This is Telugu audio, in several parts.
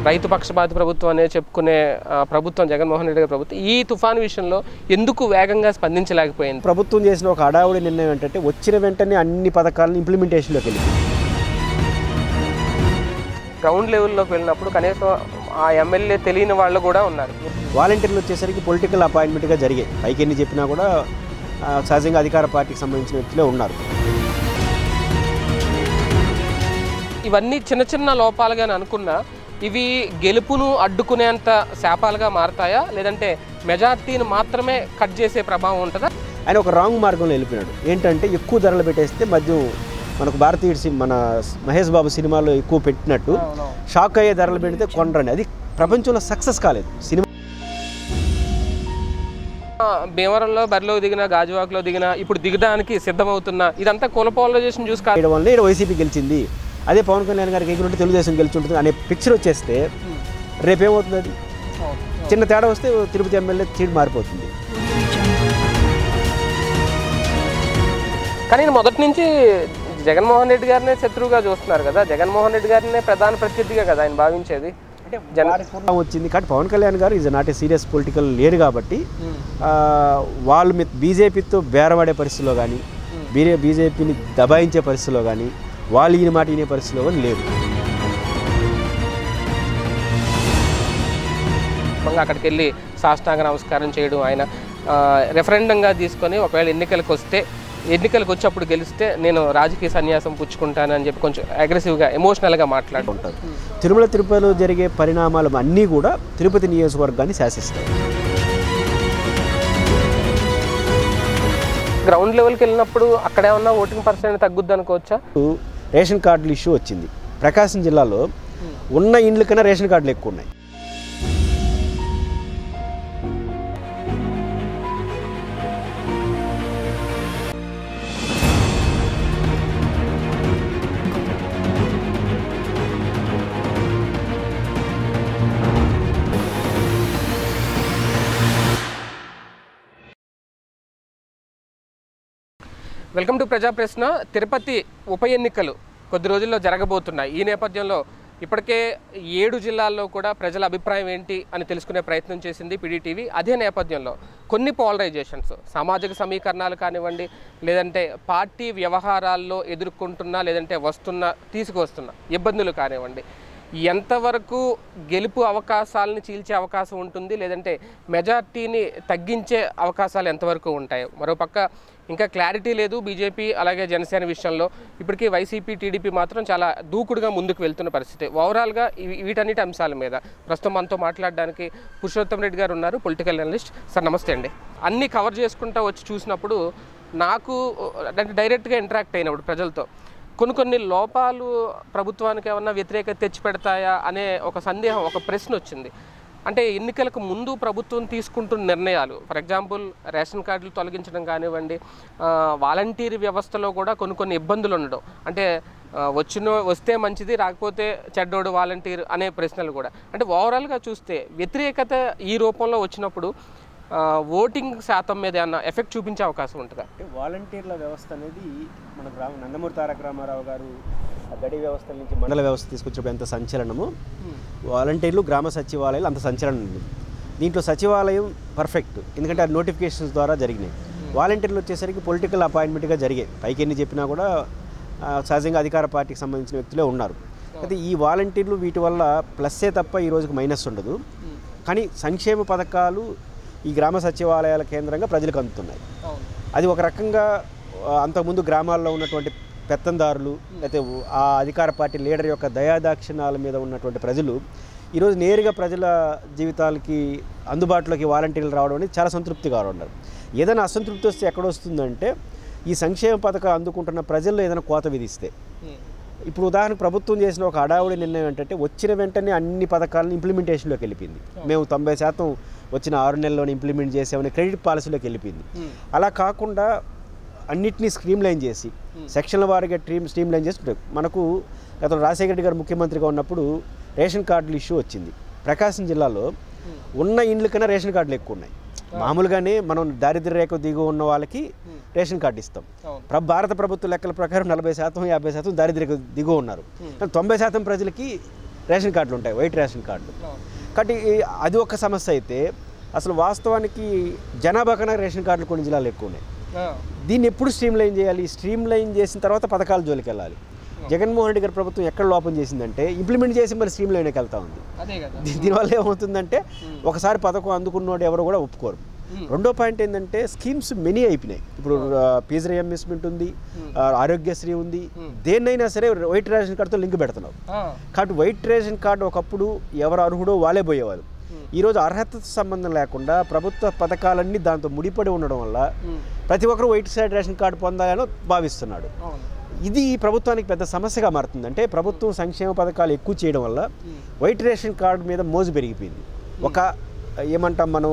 రైతు పక్షపాతి ప్రభుత్వం అనే చెప్పుకునే ఆ, ప్రభుత్వం జగన్మోహన్ రెడ్డి గారి ప్రభుత్వం ఈ తుఫాను విషయంలో ఎందుకు వేగంగా స్పందించలేకపోయింది ప్రభుత్వం చేసిన ఒక హడావుడి నిర్ణయం ఏంటంటే వచ్చిన వెంటనే అన్ని పథకాలను ఇంప్లిమెంటేషన్లోకి వెళ్ళింది గ్రౌండ్ లెవెల్లోకి వెళ్ళినప్పుడు కనీసం ఆ ఎమ్మెల్యే తెలియని వాళ్ళు కూడా ఉన్నారు వాలంటీర్లు వచ్చేసరికి పొలిటికల్ అపాయింట్మెంట్గా జరిగాయి పైకి ఎన్ని చెప్పినా కూడా ఆ, సహజంగా అధికార పార్టీకి సంబంధించిన వ్యక్తులే ఉన్నారు ఇవన్నీ చిన్న చిన్న లోపాలుగా అనుకున్నా ఇవి గెలుపును అడ్డుకునేంత శాపాలుగా మారతాయా లేదంటే మెజార్టీని మాత్రమే కట్ చేసే ప్రభావం ఉంటుందా ఆయన ఒక రాంగ్ మార్గంలో వెళ్ళిపోయాడు ఏంటంటే ఎక్కువ ధరలు పెట్టేస్తే మద్యం మనకు భారతీయ సి- మన మహేష్ బాబు సినిమాలో ఎక్కువ పెట్టినట్టు షాక్ అయ్యే ధరలు పెడితే కొనరండి అది ప్రపంచంలో సక్సెస్ కాలేదు సినిమా ఆ, భీమవరంలో బరిలో దిగిన గాజువాకలో దిగిన ఇప్పుడు దిగడానికి సిద్ధమవుతున్న ఇదంతా కుల పోలరైజేషన్ చూసి కాదు చేయడం వల్ల ఇక్కడ వైసీపీ గెలిచింది అదే పవన్ కళ్యాణ్ గారికి ఎగురుంటే తెలుగుదేశం గెలిచుంటుంది అనే పిక్చర్ వచ్చేస్తే రేపేమవుతుంది అది చిన్న తేడా వస్తే తిరుపతి ఎమ్మెల్యే సీట్ మారిపోతుంది కానీ ఈయన మొదటి నుంచి జగన్మోహన్ రెడ్డి గారినే శత్రువుగా చూస్తున్నారు కదా జగన్మోహన్ రెడ్డి గారినే ప్రధాన ప్రత్యర్థిగా కదా ఆయన భావించేది జన పూర్వం వచ్చింది కానీ పవన్ కళ్యాణ్ గారు is not a serious political లేడు కాబట్టి ఆ, వాళ్ళు మీ బీజేపీతో బేరవాడే పరిస్థితిలో కానీ బీరే బీజేపీని దబాయించే పరిస్థితిలో కానీ వాళ్ళు ఈయన మాట ఈయన పరిస్థితిలో కానీ లేరు మంగా అక్కడికి వెళ్ళి సాష్టాంగ నమస్కారం చేయడం ఆయన రెఫరెండంగా తీసుకొని ఒకవేళ ఎన్నికలకు వస్తే ఎన్నికలకు వచ్చి అప్పుడు గెలిస్తే నేను రాజకీయ సన్యాసం పుచ్చుకుంటానని చెప్పి కొంచెం అగ్రెసివ్గా ఎమోషనల్గా మాట్లాడు ఉంటారు తిరుమల తిరుపతిలో జరిగే పరిణామాలు అన్నీ కూడా తిరుపతి నియోజకవర్గాన్ని శాసిస్తాయి గ్రౌండ్ లెవెల్కి వెళ్ళినప్పుడు అక్కడ ఏమన్నా ఓటింగ్ పర్సెంట్ తగ్గుద్ది అనుకోవచ్చా రేషన్ కార్డుల ఇష్యూ వచ్చింది ప్రకాశం జిల్లాలో ఉన్న ఇండ్ల కన్నా రేషన్ కార్డులు ఎక్కువ ఉన్నాయి వెల్కమ్ టు ప్రజా ప్రశ్న తిరుపతి ఉప ఎన్నికలు కొద్ది రోజుల్లో జరగబోతున్నాయి ఈ నేపథ్యంలో ఇప్పటికే ఏడు జిల్లాల్లో కూడా ప్రజల అభిప్రాయం ఏంటి అని తెలుసుకునే ప్రయత్నం చేసింది పిడిటీవీ అదే నేపథ్యంలో కొన్ని పోలరైజేషన్స్ సామాజిక సమీకరణాలు కానివ్వండి లేదంటే పార్టీ వ్యవహారాల్లో ఎదుర్కొంటున్న లేదంటే వస్తున్న తీసుకువస్తున్న ఇబ్బందులు కానివ్వండి ఎంతవరకు గెలుపు అవకాశాలను చీల్చే అవకాశం ఉంటుంది లేదంటే మెజార్టీని తగ్గించే అవకాశాలు ఎంతవరకు ఉంటాయి మరోపక్క ఇంకా క్లారిటీ లేదు బీజేపీ అలాగే జనసేన విషయంలో ఇప్పటికీ వైసీపీ టీడీపీ మాత్రం చాలా దూకుడుగా ముందుకు వెళ్తున్న పరిస్థితి ఓవరాల్గా ఇవి- వీటన్నిటి అంశాల మీద ప్రస్తుతం మనతో మాట్లాడడానికి పురుషోత్తం రెడ్డి గారు ఉన్నారు పొలిటికల్ అనలిస్ట్ సార్ నమస్తే అండి అన్నీ కవర్ చేసుకుంటూ వచ్చి చూసినప్పుడు నాకు అంటే డైరెక్ట్గా ఇంటరాక్ట్ అయినప్పుడు ప్రజలతో కొన్ని కొన్ని లోపాలు ప్రభుత్వానికి ఏమన్నా వ్యతిరేకత తెచ్చిపెడతాయా అనే ఒక సందేహం ఒక ప్రశ్న వచ్చింది అంటే ఎన్నికలకు ముందు ప్రభుత్వం తీసుకుంటున్న నిర్ణయాలు ఫర్ ఎగ్జాంపుల్ రేషన్ కార్డులు తొలగించడం కానివ్వండి ఆ, వాలంటీర్ వ్యవస్థలో కూడా కొన్ని కొన్ని ఇబ్బందులు ఉండడం అంటే ఆ, వచ్చిన వస్తే మంచిది రాకపోతే చెడ్డోడు వాలంటీర్ అనే ప్రశ్నలు కూడా అంటే ఓవరాల్గా చూస్తే వ్యతిరేకత ఈ రూపంలో వచ్చినప్పుడు ఆ, ఓటింగ్ శాతం మీద ఏమన్నా ఎఫెక్ట్ చూపించే అవకాశం ఉంటుందా అంటే వాలంటీర్ల వ్యవస్థ అనేది మన గ్రామ నందమూరి తారక రామారావు గారు ఆ గడి వ్యవస్థ నుంచి మండల వ్యవస్థ తీసుకొచ్చినప్పుడు ఎంత సంచలనమో వాలంటీర్లు గ్రామ సచివాలయాలు అంత సంచలనం ఉంది దీంట్లో సచివాలయం పర్ఫెక్ట్ ఎందుకంటే ఆ నోటిఫికేషన్స్ ద్వారా జరిగినాయి వాలంటీర్లు వచ్చేసరికి పొలిటికల్ అపాయింట్మెంట్గా జరిగాయి పైకి ఎన్ని చెప్పినా కూడా ఆ, సహజంగా అధికార పార్టీకి సంబంధించిన వ్యక్తులే ఉన్నారు అయితే ఈ వాలంటీర్లు వీటి వల్ల ప్లస్సే తప్ప ఈ రోజుకి మైనస్ ఉండదు కానీ సంక్షేమ పథకాలు ఈ గ్రామ సచివాలయాల కేంద్రంగా ప్రజలకు అందుతున్నాయి అది ఒక రకంగా ఆ, అంతకుముందు గ్రామాల్లో ఉన్నటువంటి పెత్తందారులు అయితే ఆ అధికార పార్టీ లీడర్ యొక్క దయాదాక్షిణాల మీద ఉన్నటువంటి ప్రజలు ఈరోజు నేరుగా ప్రజల జీవితాలకి అందుబాటులోకి వాలంటీర్లు రావడం అనేది చాలా సంతృప్తిగా ఉన్నారు ఏదైనా అసంతృప్తి వస్తే ఎక్కడ వస్తుందంటే ఈ సంక్షేమ పథకాలు అందుకుంటున్న ప్రజల్లో ఏదైనా కోత విధిస్తే ఇప్పుడు ఉదాహరణకు ప్రభుత్వం చేసిన ఒక హడావుడి నిర్ణయం ఏంటంటే వచ్చిన వెంటనే అన్ని పథకాలను ఇంప్లిమెంటేషన్లోకి వెళ్ళిపోయింది మేము తొంభై శాతం వచ్చిన ఆరు నెలల్లోనే ఇంప్లిమెంట్ చేసామని క్రెడిట్ పాలసీలోకి వెళ్ళిపోయింది అలా కాకుండా అన్నిటినీ స్ట్రీమ్ లైన్ చేసి సెక్షన్ల వారీగా ట్రీమ్ స్ట్రీమ్ లైన్ చేసి మనకు గతంలో రాజశేఖర రెడ్డి గారు ముఖ్యమంత్రిగా ఉన్నప్పుడు రేషన్ కార్డులు ఇష్యూ వచ్చింది ప్రకాశం జిల్లాలో ఉన్న ఇండ్ల కన్నా రేషన్ కార్డులు ఎక్కువ ఉన్నాయి మామూలుగానే మనం దారిద్ర్య రేఖ దిగు ఉన్న వాళ్ళకి రేషన్ కార్డు ఇస్తాం ప్ర భారత ప్రభుత్వ లెక్కల ప్రకారం నలభై శాతం యాభై శాతం దారిద్ర్య దిగువ ఉన్నారు కానీ తొంభై శాతం ప్రజలకి రేషన్ కార్డులు ఉంటాయి వైట్ రేషన్ కార్డులు కాబట్టి ఈ- అది ఒక సమస్య అయితే అసలు వాస్తవానికి జనాభా కన్నా రేషన్ కార్డులు కొన్ని జిల్లాలు ఎక్కువ ఉన్నాయి దీన్ని ఎప్పుడు స్ట్రీమ్ లైన్ చేయాలి స్ట్రీమ్ లైన్ చేసిన తర్వాత పథకాల జోలికి వెళ్ళాలి జగన్మోహన్ రెడ్డి గారి ప్రభుత్వం ఎక్కడ లోపం చేసిందంటే ఇంప్లిమెంట్ చేసి మళ్ళీ స్ట్రీమ్ లైన్కి వెళ్తా ఉంది అదే కదా దీ- దీనివల్ల ఏమవుతుందంటే ఒకసారి పథకం అందుకున్నోడు ఎవరు కూడా ఒప్పుకోరు రెండో పాయింట్ ఏంటంటే స్కీమ్స్ మెనీ అయిపోయినాయి ఇప్పుడు ఫీజు రియంబర్స్మెంట్ ఉంది ఆ, ఆరోగ్యశ్రీ ఉంది దేన్నైనా సరే వైట్ రేషన్ కార్డుతో లింక్ పెడుతున్నావు కాబట్టి వైట్ రేషన్ కార్డు ఒకప్పుడు ఎవరు అర్హుడో వాళ్ళే పోయేవారు ఈరోజు అర్హత సంబంధం లేకుండా ప్రభుత్వ పథకాలన్నీ దాంతో ముడిపడి ఉండడం వల్ల ప్రతి ఒక్కరు వైట్ సైడ్ రేషన్ కార్డు పొందాలని భావిస్తున్నాడు అవును ఇది ప్రభుత్వానికి పెద్ద సమస్యగా మారుతుంది అంటే ప్రభుత్వం సంక్షేమ పథకాలు ఎక్కువ చేయడం వల్ల వైట్ రేషన్ కార్డు మీద మోజు పెరిగిపోయింది ఒక ఏమంటాం మనం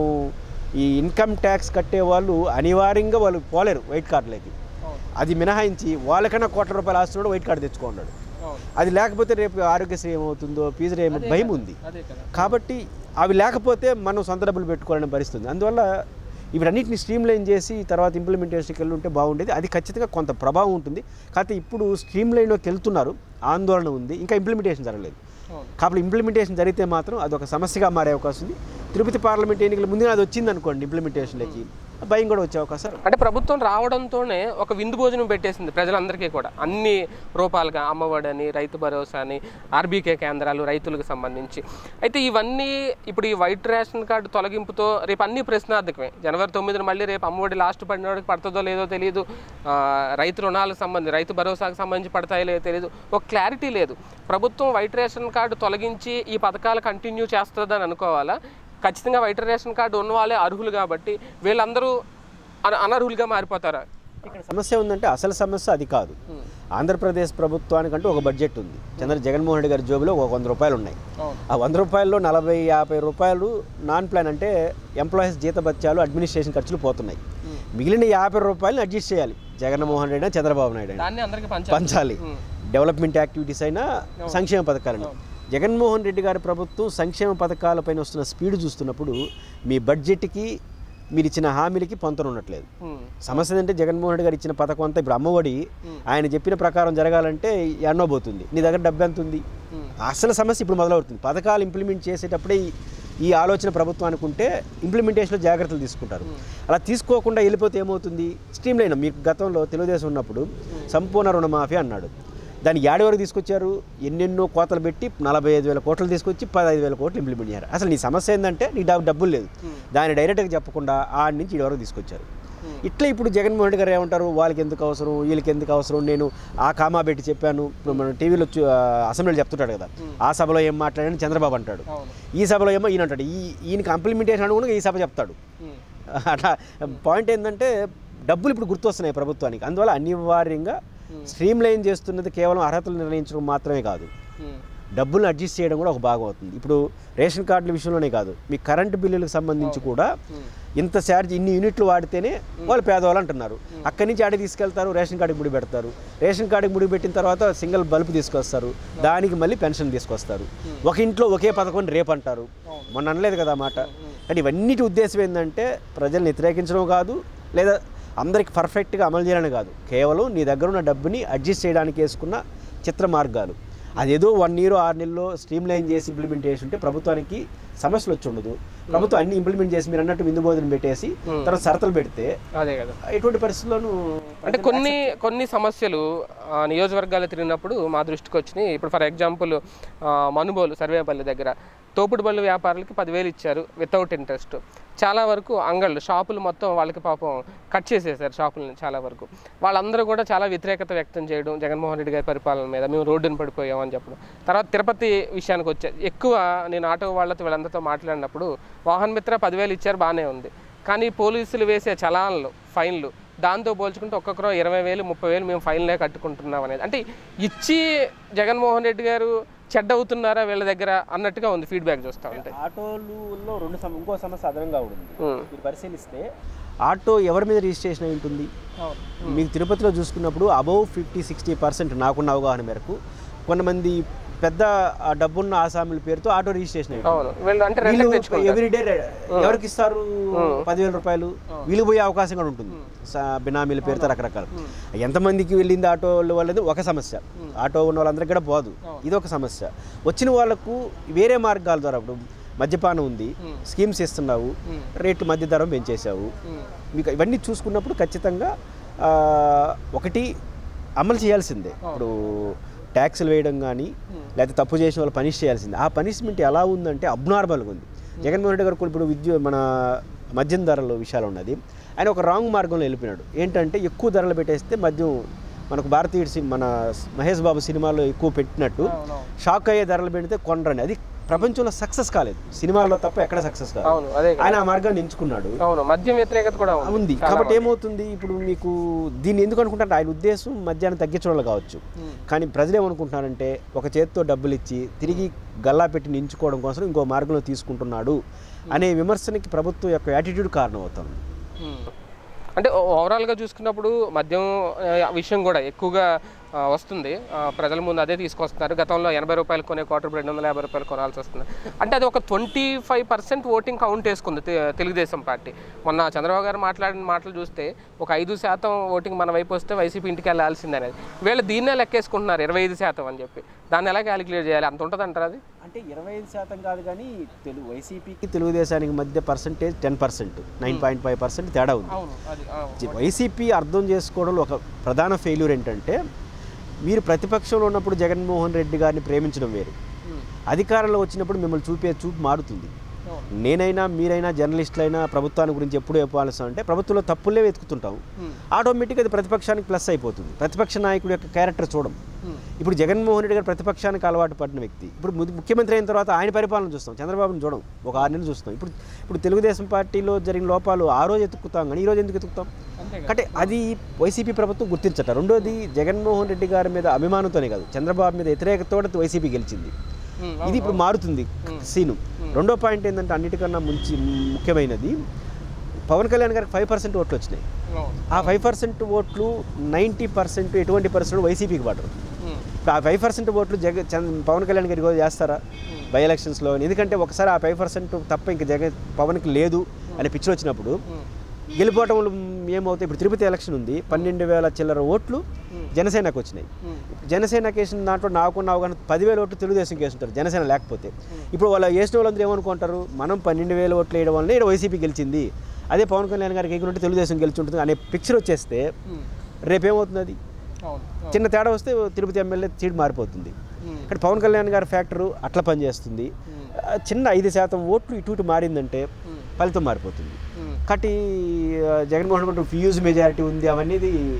ఈ ఇన్కమ్ ట్యాక్స్ కట్టే వాళ్ళు అనివార్యంగా వాళ్ళు పోలేరు వైట్ కార్డులకి అవును అది మినహాయించి వాళ్ళకన్నా కోట్ల రూపాయలు ఆస్తున్నాడు వైట్ కార్డు తెచ్చుకున్నాడు అవును అది లేకపోతే రేపు ఆరోగ్యశ్రీ ఏమవుతుందో ఫీజు ఏమో భయం ఉంది అదే కదా కాబట్టి అవి లేకపోతే మనం సొంత డబ్బులు పెట్టుకోవాలని పరిస్థితి ఉంది అందువల్ల వీటన్నిటిని స్ట్రీమ్ లైన్ చేసి తర్వాత ఇంప్లిమెంటేషన్కి వెళ్ళి ఉంటే బాగుండేది అది ఖచ్చితంగా కొంత ప్రభావం ఉంటుంది కాకపోతే ఇప్పుడు స్ట్రీమ్ లైన్లోకి వెళ్తున్నారు ఆందోళన ఉంది ఇంకా ఇంప్లిమెంటేషన్ జరగలేదు అవును కాబట్టి ఇంప్లిమెంటేషన్ జరిగితే మాత్రం అదొక సమస్యగా మారే అవకాశం ఉంది తిరుపతి పార్లమెంట్ ఎన్నికల ముందుగా అది వచ్చింది అనుకోండి ఇంప్లిమెంటేషన్లకి భయం కూడా వచ్చే అవకాశాలు అంటే ప్రభుత్వం రావడంతోనే ఒక విందు భోజనం పెట్టేసింది ప్రజలందరికీ కూడా అన్ని రూపాలుగా అమ్మఒడి అని రైతు భరోసా అని ఆర్బీకే కేంద్రాలు రైతులకు సంబంధించి అయితే ఇవన్నీ ఇప్పుడు ఈ వైట్ రేషన్ కార్డు తొలగింపుతో రేపు అన్ని ప్రశ్నార్థకమే జనవరి తొమ్మిదిన మళ్ళీ రేపు అమ్మఒడి లాస్ట్ పడినోడికి పడుతుందో లేదో తెలియదు ఆ, రైతు రుణాలకు సంబంధించి రైతు భరోసాకు సంబంధించి పడతాయో లేదో తెలియదు ఒక క్లారిటీ లేదు ప్రభుత్వం వైట్ రేషన్ కార్డు తొలగించి ఈ పథకాలు కంటిన్యూ చేస్తుందని అనుకోవాలా ఖచ్చితంగా వైట్ రేషన్ కార్డు ఉన్న వాళ్ళే అర్హులు కాబట్టి వీళ్ళందరూ అన- అనర్హులుగా మారిపోతారా ఇక్కడ సమస్య ఉందంటే అసలు సమస్య అది కాదు ఆంధ్రప్రదేశ్ ప్రభుత్వానికంటూ ఒక బడ్జెట్ ఉంది చంద్ర జగన్మోహన్ రెడ్డి గారి జోబులో ఒక వంద రూపాయలు ఉన్నాయి అవును ఆ వంద రూపాయల్లో నలభై యాభై రూపాయలు నాన్ ప్లాన్ అంటే ఎంప్లాయీస్ జీతభత్యాలు అడ్మినిస్ట్రేషన్ ఖర్చులు పోతున్నాయి మిగిలిన యాభై రూపాయలు అడ్జస్ట్ చేయాలి జగన్మోహన్ రెడ్డి అయినా చంద్రబాబు నాయుడు అయినా దాన్ని అందరికి పంచాలి పంచాలి ఉమ్. డెవలప్మెంట్ యాక్టివిటీస్ అయినా సంక్షేమ పథకాలను జగన్మోహన్ రెడ్డి గారి ప్రభుత్వం సంక్షేమ పథకాలపైన వస్తున్న స్పీడ్ చూస్తున్నప్పుడు మీ బడ్జెట్కి మీరు ఇచ్చిన హామీలకి పొంతన ఉండట్లేదు ఉమ్. సమస్య ఏంటంటే జగన్మోహన్ రెడ్డి గారు ఇచ్చిన పథకం అంతా ఇప్పుడు అమ్మఒడి ఆయన చెప్పిన ప్రకారం జరగాలంటే ఎన్నో పోతుంది నీ దగ్గర డబ్బు ఎంత ఉంది ఉమ్. అసలు సమస్య ఇప్పుడు మొదలవుతుంది పథకాలు ఇంప్లిమెంట్ చేసేటప్పుడే ఈ- ఈ ఆలోచన ప్రభుత్వానికి ఉంటే ఇంప్లిమెంటేషన్లో జాగ్రత్తలు తీసుకుంటారు అలా తీసుకోకుండా వెళ్ళిపోతే ఏమవుతుంది స్ట్రీమ్ లైన్ మీకు గతంలో తెలుగుదేశం ఉన్నప్పుడు సంపూర్ణ రుణమాఫీ అన్నాడు దాన్ని ఏడు వరకు తీసుకొచ్చారు ఎన్నెన్నో కోతలు పెట్టి నలభై ఐదు వేల కోట్లు తీసుకొచ్చి పదహైదు వేల కోట్లు ఇంప్లిమెంట్ చేశారు అసలు నీ సమస్య ఏంటంటే నీ డబ్బు డబ్బులు లేదు దాన్ని డైరెక్ట్గా చెప్పకుండా ఆడి నుంచి ఇటు వరకు తీసుకొచ్చారు ఇట్లా ఇప్పుడు జగన్మోహన్ రెడ్డి గారు ఏమంటారు వాళ్ళకి ఎందుకు అవసరం వీళ్ళకి ఎందుకు అవసరం నేను ఆ కామా పెట్టి చెప్పాను ఇప్పుడు మనం టీవీలో చూ- ఆ, అసెంబ్లీలో చెప్తుంటాడు కదా ఆ సభలో ఏం మాట్లాడాను చంద్రబాబు అంటాడు అవును ఈ సభలో ఏమో ఈయన అంటాడు ఈ ఈయనకి ఇంప్లిమెంటేషన్ అనుకుని ఈ సభ చెప్తాడు ఉమ్. అట్లా పాయింట్ ఏంటంటే డబ్బులు ఇప్పుడు గుర్తొస్తున్నాయి ప్రభుత్వానికి అందువల్ల అనివార్యంగా స్ట్రీమ్ లైన్ చేస్తున్నది కేవలం అర్హతలు నిర్ణయించడం మాత్రమే కాదు ఉమ్. డబ్బులను అడ్జస్ట్ చేయడం కూడా ఒక భాగం అవుతుంది ఇప్పుడు రేషన్ కార్డుల విషయంలోనే కాదు మీ కరెంటు బిల్లులకు సంబంధించి కూడా ఇంత ఛార్జ్ ఇన్ని యూనిట్లు వాడితేనే వాళ్ళు పేదవాళ్ళు అంటున్నారు అక్కడి నుంచి ఆడికి తీసుకెళ్తారు రేషన్ కార్డుకి ముడి పెడతారు రేషన్ కార్డుకి ముడి పెట్టిన తర్వాత సింగిల్ బల్బ్ తీసుకొస్తారు దానికి మళ్ళీ పెన్షన్ తీసుకొస్తారు ఒక ఇంట్లో ఒకే పథకం రేపు అంటారు మొన్న అనలేదు కదా ఆ మాట కానీ ఇవన్నిటి ఉద్దేశం ఏంటంటే ప్రజల్ని వ్యతిరేకించడం కాదు లేదా అందరికి పర్ఫెక్ట్గా అమలు చేయాలని కాదు కేవలం నీ దగ్గర ఉన్న డబ్బుని అడ్జస్ట్ చేయడానికి వేసుకున్న చిత్ర మార్గాలు అదేదో వన్ ఇయర్ ఆరు నెలల్లో స్ట్రీమ్ లైన్ చేసి ఇంప్లిమెంట్ చేసి ఉంటే ప్రభుత్వానికి సమస్యలు వచ్చి ఉండదు ప్రభుత్వం అన్ని ఇంప్లిమెంట్ చేసి మీరు అన్నట్టు విందు భోజనం పెట్టేసి తర్వాత షరతులు పెడితే అదే కదా ఎటువంటి పరిస్థితుల్లోనూ అంటే కొన్ని కొన్ని సమస్యలు ఆ, నియోజకవర్గాలు తిరిగినప్పుడు మా దృష్టికి వచ్చినాయి ఇప్పుడు ఫర్ ఎగ్జాంపుల్ మనుబోలు సర్వేపల్లి దగ్గర తోపుడు బళ్ళు వ్యాపారులకి పదివేలు ఇచ్చారు వితౌట్ ఇంట్రెస్ట్ చాలా వరకు అంగళ్ళు షాపులు మొత్తం వాళ్ళకి పాపం కట్ చేసేసారు షాపులను చాలా వరకు వాళ్ళందరూ కూడా చాలా వ్యతిరేకత వ్యక్తం చేయడం జగన్మోహన్ రెడ్డి గారి పరిపాలన మీద మేము రోడ్డున పడిపోయామని చెప్పడం తర్వాత తిరుపతి విషయానికి వచ్చే ఎక్కువ నేను ఆటో వాళ్ళతో వీళ్ళందరితో మాట్లాడినప్పుడు వాహన్ మిత్ర పదివేలు ఇచ్చారు బాగానే ఉంది కానీ పోలీసులు వేసే చలాన్లు ఫైన్లు దాంతో పోల్చుకుంటే ఒక్కొక్కరు ఇరవై వేలు ముప్పై వేలు మేము ఫైన్లే కట్టుకుంటున్నాం అనేది అంటే ఇచ్చి జగన్మోహన్ రెడ్డి గారు చెడ్డ అవుతున్నారా వీళ్ళ దగ్గర అన్నట్టుగా ఉంది ఫీడ్బ్యాక్ చూస్తూ ఉంటే ఆటోలలో రెండు సమ ఇంకో సమస్య అదనంగా ఉంది ఉమ్. మీరు పరిశీలిస్తే ఆటో ఎవరి మీద రిజిస్ట్రేషన్ అయి ఉంటుంది మీకు తిరుపతిలో చూసుకున్నప్పుడు అబౌవ్ ఫిఫ్టీ సిక్స్టీ పర్సెంట్ నాకున్న అవగాహన మేరకు కొంతమంది పెద్ద ఆ డబ్బున్న ఆసాముల పేరుతో ఆటో రిజిస్ట్రేషన్ అయ్యింది అవును వీళ్ళు అంటే రెంట్ వీళ్ళు తెచ్చుకుంటారు ఎవ్రీడే ఎవరికి ఇస్తారు పదివేల రూపాయలు వీళ్ళు పోయే అవకాశం కూడా ఉంటుంది స- బినామీల పేరుతో రకరకాల ఎంతమందికి వెళ్ళింది ఆటో వాళ్ళది ఒక సమస్య ఆటో ఉన్న వాళ్ళందరికీ కూడా పోదు ఇది ఒక సమస్య వచ్చిన వాళ్ళకు వేరే మార్గాల ద్వారా ఇప్పుడు మద్యపానం ఉంది స్కీమ్స్ ఇస్తున్నావు రేటు మధ్య ధరం పెంచేసావు మీకు ఇవన్నీ చూసుకున్నప్పుడు ఖచ్చితంగా ఆ, ఒకటి అమలు చేయాల్సిందే ఇప్పుడు ట్యాక్సులు వేయడం కానీ లేకపోతే తప్పు చేసిన వాళ్ళు పనిష్ చేయాల్సిందే ఆ పనిష్మెంట్ ఎలా ఉందంటే అబ్నార్మల్గా ఉంది జగన్మోహన్ రెడ్డి గారు కూడా ఇప్పుడు విద్యు మన మద్యం ధరల విషయాలు ఉన్నది ఆయన ఒక రాంగ్ మార్గంలో వెళ్ళిపోయినాడు ఏంటంటే ఎక్కువ ధరలు పెట్టేస్తే మద్యం మనకు భారతీయ సి- మన మహేష్ బాబు సినిమాలో ఎక్కువ పెట్టినట్టు షాక్ అయ్యే ధరలు పెడితే కొనరని అది ప్రపంచంలో సక్సెస్ కాలేదు సినిమాలో తప్ప ఎక్కడ సక్సెస్ కాదు అవును అదే కదా. ఆయన ఆ మార్గాన్ని ఎంచుకున్నాడు అవును మద్యం వ్యతిరేకత కూడా ఉంది ఉంది కాబట్టి ఏమవుతుంది ఇప్పుడు మీకు దీన్ని ఎందుకు అనుకుంటారంటే ఆయన ఉద్దేశం మధ్యాహ్నం తగ్గించడం వల్ల కావచ్చు కానీ ప్రజలు ఏమనుకుంటున్నారంటే ఒక చేత్తో డబ్బులు ఇచ్చి తిరిగి గల్లా పెట్టి నించుకోవడం కోసం ఇంకో మార్గంలో తీసుకుంటున్నాడు అనే విమర్శనకి ప్రభుత్వం యొక్క యాటిట్యూడ్ కారణం అవుతుంది ఉమ్. అంటే ఓ- ఓవరాల్గా చూసుకున్నప్పుడు మద్యం ఆ, విషయం కూడా ఎక్కువగా ఆ, వస్తుంది ఆ, ప్రజల ముందు అదే తీసుకొస్తున్నారు గతంలో ఎనభై రూపాయలు కొనే క్వార్టర్ రెండు వందల యాభై రూపాయలు కొనాల్సి వస్తుంది అంటే అది ఒక twenty five percent voting count వేసుకుంది తె- తెలుగుదేశం పార్టీ మొన్న చంద్రబాబు గారు మాట్లాడిన మాటలు చూస్తే ఒక ఐదు శాతం ఓటింగ్ మన వైపు వస్తే వైసీపీ ఇంటికి వెళ్ళాల్సిందే అనేది వీళ్ళు దీన్నే లెక్కేసుకుంటున్నారు ఇరవై ఐదు శాతం అని చెప్పి దాన్ని ఎలా క్యాలిక్యులేట్ చేయాలి అంత ఉంటుంది అంటారు అది అంటే ఇరవై ఐదు శాతం కాదు కానీ తెలుగు వైసీపీకి తెలుగుదేశానికి మధ్య percentage ten percent nine point five percent తేడా ఉంది అవును అది వైసీపీ అర్థం చేసుకోవడంలో ఒక ప్రధాన ఫెయిల్యూర్ ఏంటంటే మీరు ప్రతిపక్షంలో ఉన్నప్పుడు జగన్మోహన్ రెడ్డి గారిని ప్రేమించడం వేరు అధికారంలో వచ్చినప్పుడు మిమ్మల్ని చూపే చూపు మారుతుంది నేనైనా మీరైనా జర్నలిస్టులైనా ప్రభుత్వాన్ని గురించి ఎప్పుడు చెప్పాల్సి అంటే ప్రభుత్వంలో తప్పులే వెతుకుతుంటాం ఆటోమేటిక్గా అది ప్రతిపక్షానికి ప్లస్ అయిపోతుంది ప్రతిపక్ష నాయకుడి యొక్క క్యారెక్టర్ చూడం ఇప్పుడు జగన్మోహన్ రెడ్డి గారు ప్రతిపక్షానికి అలవాటు పడిన వ్యక్తి ఇప్పుడు ము- ముఖ్యమంత్రి అయిన తర్వాత ఆయన పరిపాలన చూస్తాం చంద్రబాబుని చూడం ఒక ఆరు నెలలు చూస్తాం ఇప్పుడు ఇప్పుడు తెలుగుదేశం పార్టీలో జరిగిన లోపాలు ఆ రోజు ఎత్తుకుతాం కానీ ఈ రోజు ఎందుకు ఎత్తుకుతాం అంటే అది వైసీపీ ప్రభుత్వం గుర్తించట రెండోది జగన్మోహన్ రెడ్డి గారి మీద అభిమానంతోనే కాదు చంద్రబాబు మీద వ్యతిరేకతతో వైసీపీ గెలిచింది ఇది ఇప్పుడు మారుతుంది సీను రెండో పాయింట్ ఏంటంటే అన్నిటికన్నా ముంచి ముఖ్యమైనది పవన్ కళ్యాణ్ గారికి ఫైవ్ పర్సెంట్ ఓట్లు వచ్చినాయి ఆ ఫైవ్ పర్సెంట్ ఓట్లు నైంటీ పర్సెంట్ ఎటువంటి పర్సెంట్ వైసీపీకి పడరు ఇప్పుడు ఆ ఫైవ్ పర్సెంట్ ఓట్లు జగ చంద్ర పవన్ కళ్యాణ్ గారికి ఈరోజు చేస్తారా బై ఎలక్షన్స్లో ఎందుకంటే ఒకసారి ఆ ఫైవ్ పర్సెంట్ తప్ప ఇంక జగ పవన్కి లేదు అనే పిచ్చి వచ్చినప్పుడు గెలిపోవటం ఏమవుతాయి ఇప్పుడు తిరుపతి ఎలక్షన్ ఉంది పన్నెండు వేల చిల్లర ఓట్లు జనసేనకు వచ్చినాయి జనసేనకి వేసిన దాంట్లో నాకున్న అవగాహన పదివేల ఓట్లు తెలుగుదేశంకి వేస్తుంటారు జనసేన లేకపోతే ఇప్పుడు వాళ్ళు వేసిన వాళ్ళందరూ ఏమనుకుంటారు మనం పన్నెండు వేల ఓట్లు వేయడం వల్ల ఇక్కడ వైసీపీ గెలిచింది అదే పవన్ కళ్యాణ్ గారికి ఎగురుంటే తెలుగుదేశం గెలిచి ఉంటుంది అనే పిక్చర్ వచ్చేస్తే రేపేమవుతుంది అది చిన్న తేడా వస్తే తిరుపతి ఎమ్మెల్యే సీట్ మారిపోతుంది ఇక్కడ పవన్ కళ్యాణ్ గారి ఫ్యాక్టరు అట్లా పనిచేస్తుంది ఆ, చిన్న ఐదు శాతం ఓట్లు ఇటు ఇటు మారిందంటే ఫలితం మారిపోతుంది కాబట్టి ఆ, జగన్మోహన్ రెడ్డి ఫ్యూజ్ మెజారిటీ ఉంది అవన్నీ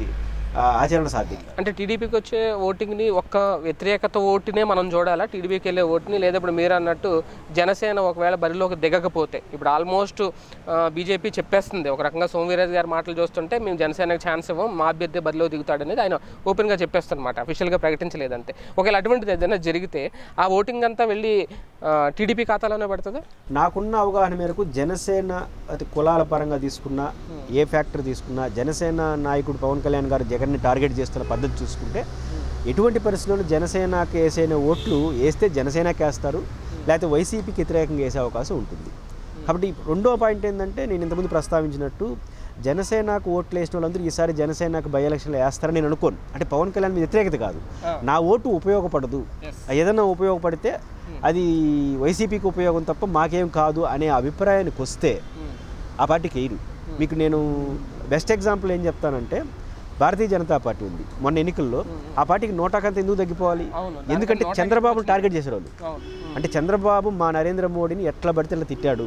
ఆ, ఆచరణ సాధ్యం అంటే టీడీపీకి వచ్చే ఓటింగ్ని ఒక్క వ్యతిరేకత ఓటునే మనం చూడాలా టీడీపీకి వెళ్ళే ఓటుని లేదా ఇప్పుడు మీరు అన్నట్టు జనసేన ఒకవేళ బరిలోకి దిగకపోతే ఇప్పుడు ఆల్మోస్ట్ బీజేపీ చెప్పేస్తుంది ఒక రకంగా సోమవీరాజు గారి మాటలు చూస్తుంటే మేము జనసేనకు ఛాన్స్ ఇవ్వం మా అభ్యర్థి బరిలో దిగుతాడనేది ఆయన ఓపెన్గా చెప్పేస్తారనమాట అఫీషియల్గా ప్రకటించలేదంటే ఒకవేళ అటువంటిది ఏదైనా జరిగితే ఆ ఓటింగ్ అంతా వెళ్ళి టీడీపీ ఖాతాలోనే పడుతుందా నాకున్న అవగాహన మేరకు జనసేన అతి కులాల పరంగా తీసుకున్నా ఏ ఫ్యాక్టర్ తీసుకున్నా జనసేన నాయకుడు పవన్ కళ్యాణ్ గారు జగన్ని టార్గెట్ చేస్తున్న పద్ధతి చూసుకుంటే ఎటువంటి పరిస్థితుల్లో జనసేనకి వేసైన ఓట్లు వేస్తే జనసేనకి వేస్తారు లేకపోతే వైసీపీకి వ్యతిరేకంగా వేసే అవకాశం ఉంటుంది కాబట్టి రెండో పాయింట్ ఏంటంటే నేను ఇంతకుముందు ప్రస్తావించినట్టు జనసేనకు ఓట్లు వేసిన వాళ్ళందరూ ఈసారి జనసేనకు బై ఎలక్షన్లో వేస్తారని నేను అనుకోను అంటే పవన్ కళ్యాణ్ మీద వ్యతిరేకత కాదు నా ఓటు ఉపయోగపడదు ఏదైనా ఉపయోగపడితే అది వైసీపీకి ఉపయోగం తప్ప మాకేం కాదు అనే అభిప్రాయానికి వస్తే ఆ పార్టీకి వేయరు మీకు నేను బెస్ట్ ఎగ్జాంపుల్ ఏం చెప్తానంటే భారతీయ జనతా పార్టీ ఉంది మొన్న ఎన్నికల్లో ఆ పార్టీకి నోటాకంత ఎందుకు తగ్గిపోవాలి అవును, ఎందుకంటే చంద్రబాబును టార్గెట్ చేసేవాళ్ళు అంటే చంద్రబాబు మా నరేంద్ర మోడీని ఎట్లా పడితే అట్లా తిట్టాడు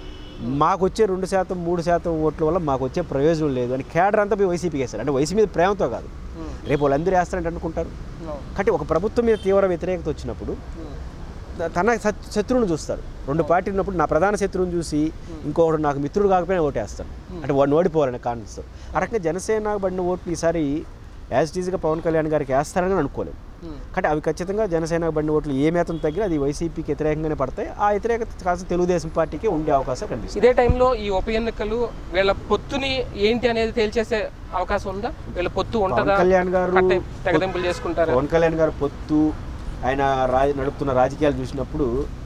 మాకు వచ్చే రెండు శాతం మూడు శాతం ఓట్ల వల్ల మాకు వచ్చే ప్రయోజనం లేదు అని కేడర్ అంతా పోయి వైసీపీకి వేస్తారు అంటే వైసీపీ మీద ప్రేమతో కాదు రేపు వాళ్ళందరూ వేస్తారంటే అనుకుంటారు కాబట్టి ఒక ప్రభుత్వం మీద తీవ్ర వ్యతిరేకత వచ్చినప్పుడు తన శత్- శత్రువుని చూస్తారు రెండు పార్టీలు ఉన్నప్పుడు నా ప్రధాన శత్రువుని చూసి ఇంకొకడు నాకు మిత్రుడు కాకపోయినా ఓటేస్తాను అంటే వాడిని ఓడిపోవాలనే కాన్సెప్ట్ ఆ రకంగా జనసేన పడిన ఓట్లు ఈసారి యాజ్ టీజ్గా పవన్ కళ్యాణ్ గారికి వేస్తారని అనుకోలేము కాబట్టి అవి ఖచ్చితంగా జనసేన బండి ఓట్లు ఏ మేతం తగ్గినా అది వైసీపీకి వ్యతిరేకంగానే పడతాయి ఆ వ్యతిరేకత కాస్త తెలుగుదేశం పార్టీకి ఉండే అవకాశం కనిపిస్తుంది ఇదే టైంలో ఈ ఉప ఎన్నికలు వీళ్ళ పొత్తుని ఏంటి అనేది తేల్చేసే అవకాశం ఉందా వీళ్ళ పొత్తు ఉంటుందా పవన్ కళ్యాణ్ గారు కట్టే తెగదెంపులు చేసుకుంటారా పవన్ కళ్యాణ్ గారు పొత్తు ఆయన రాజ నడుపుతున్న రాజకీయాలు చూసినప్పుడు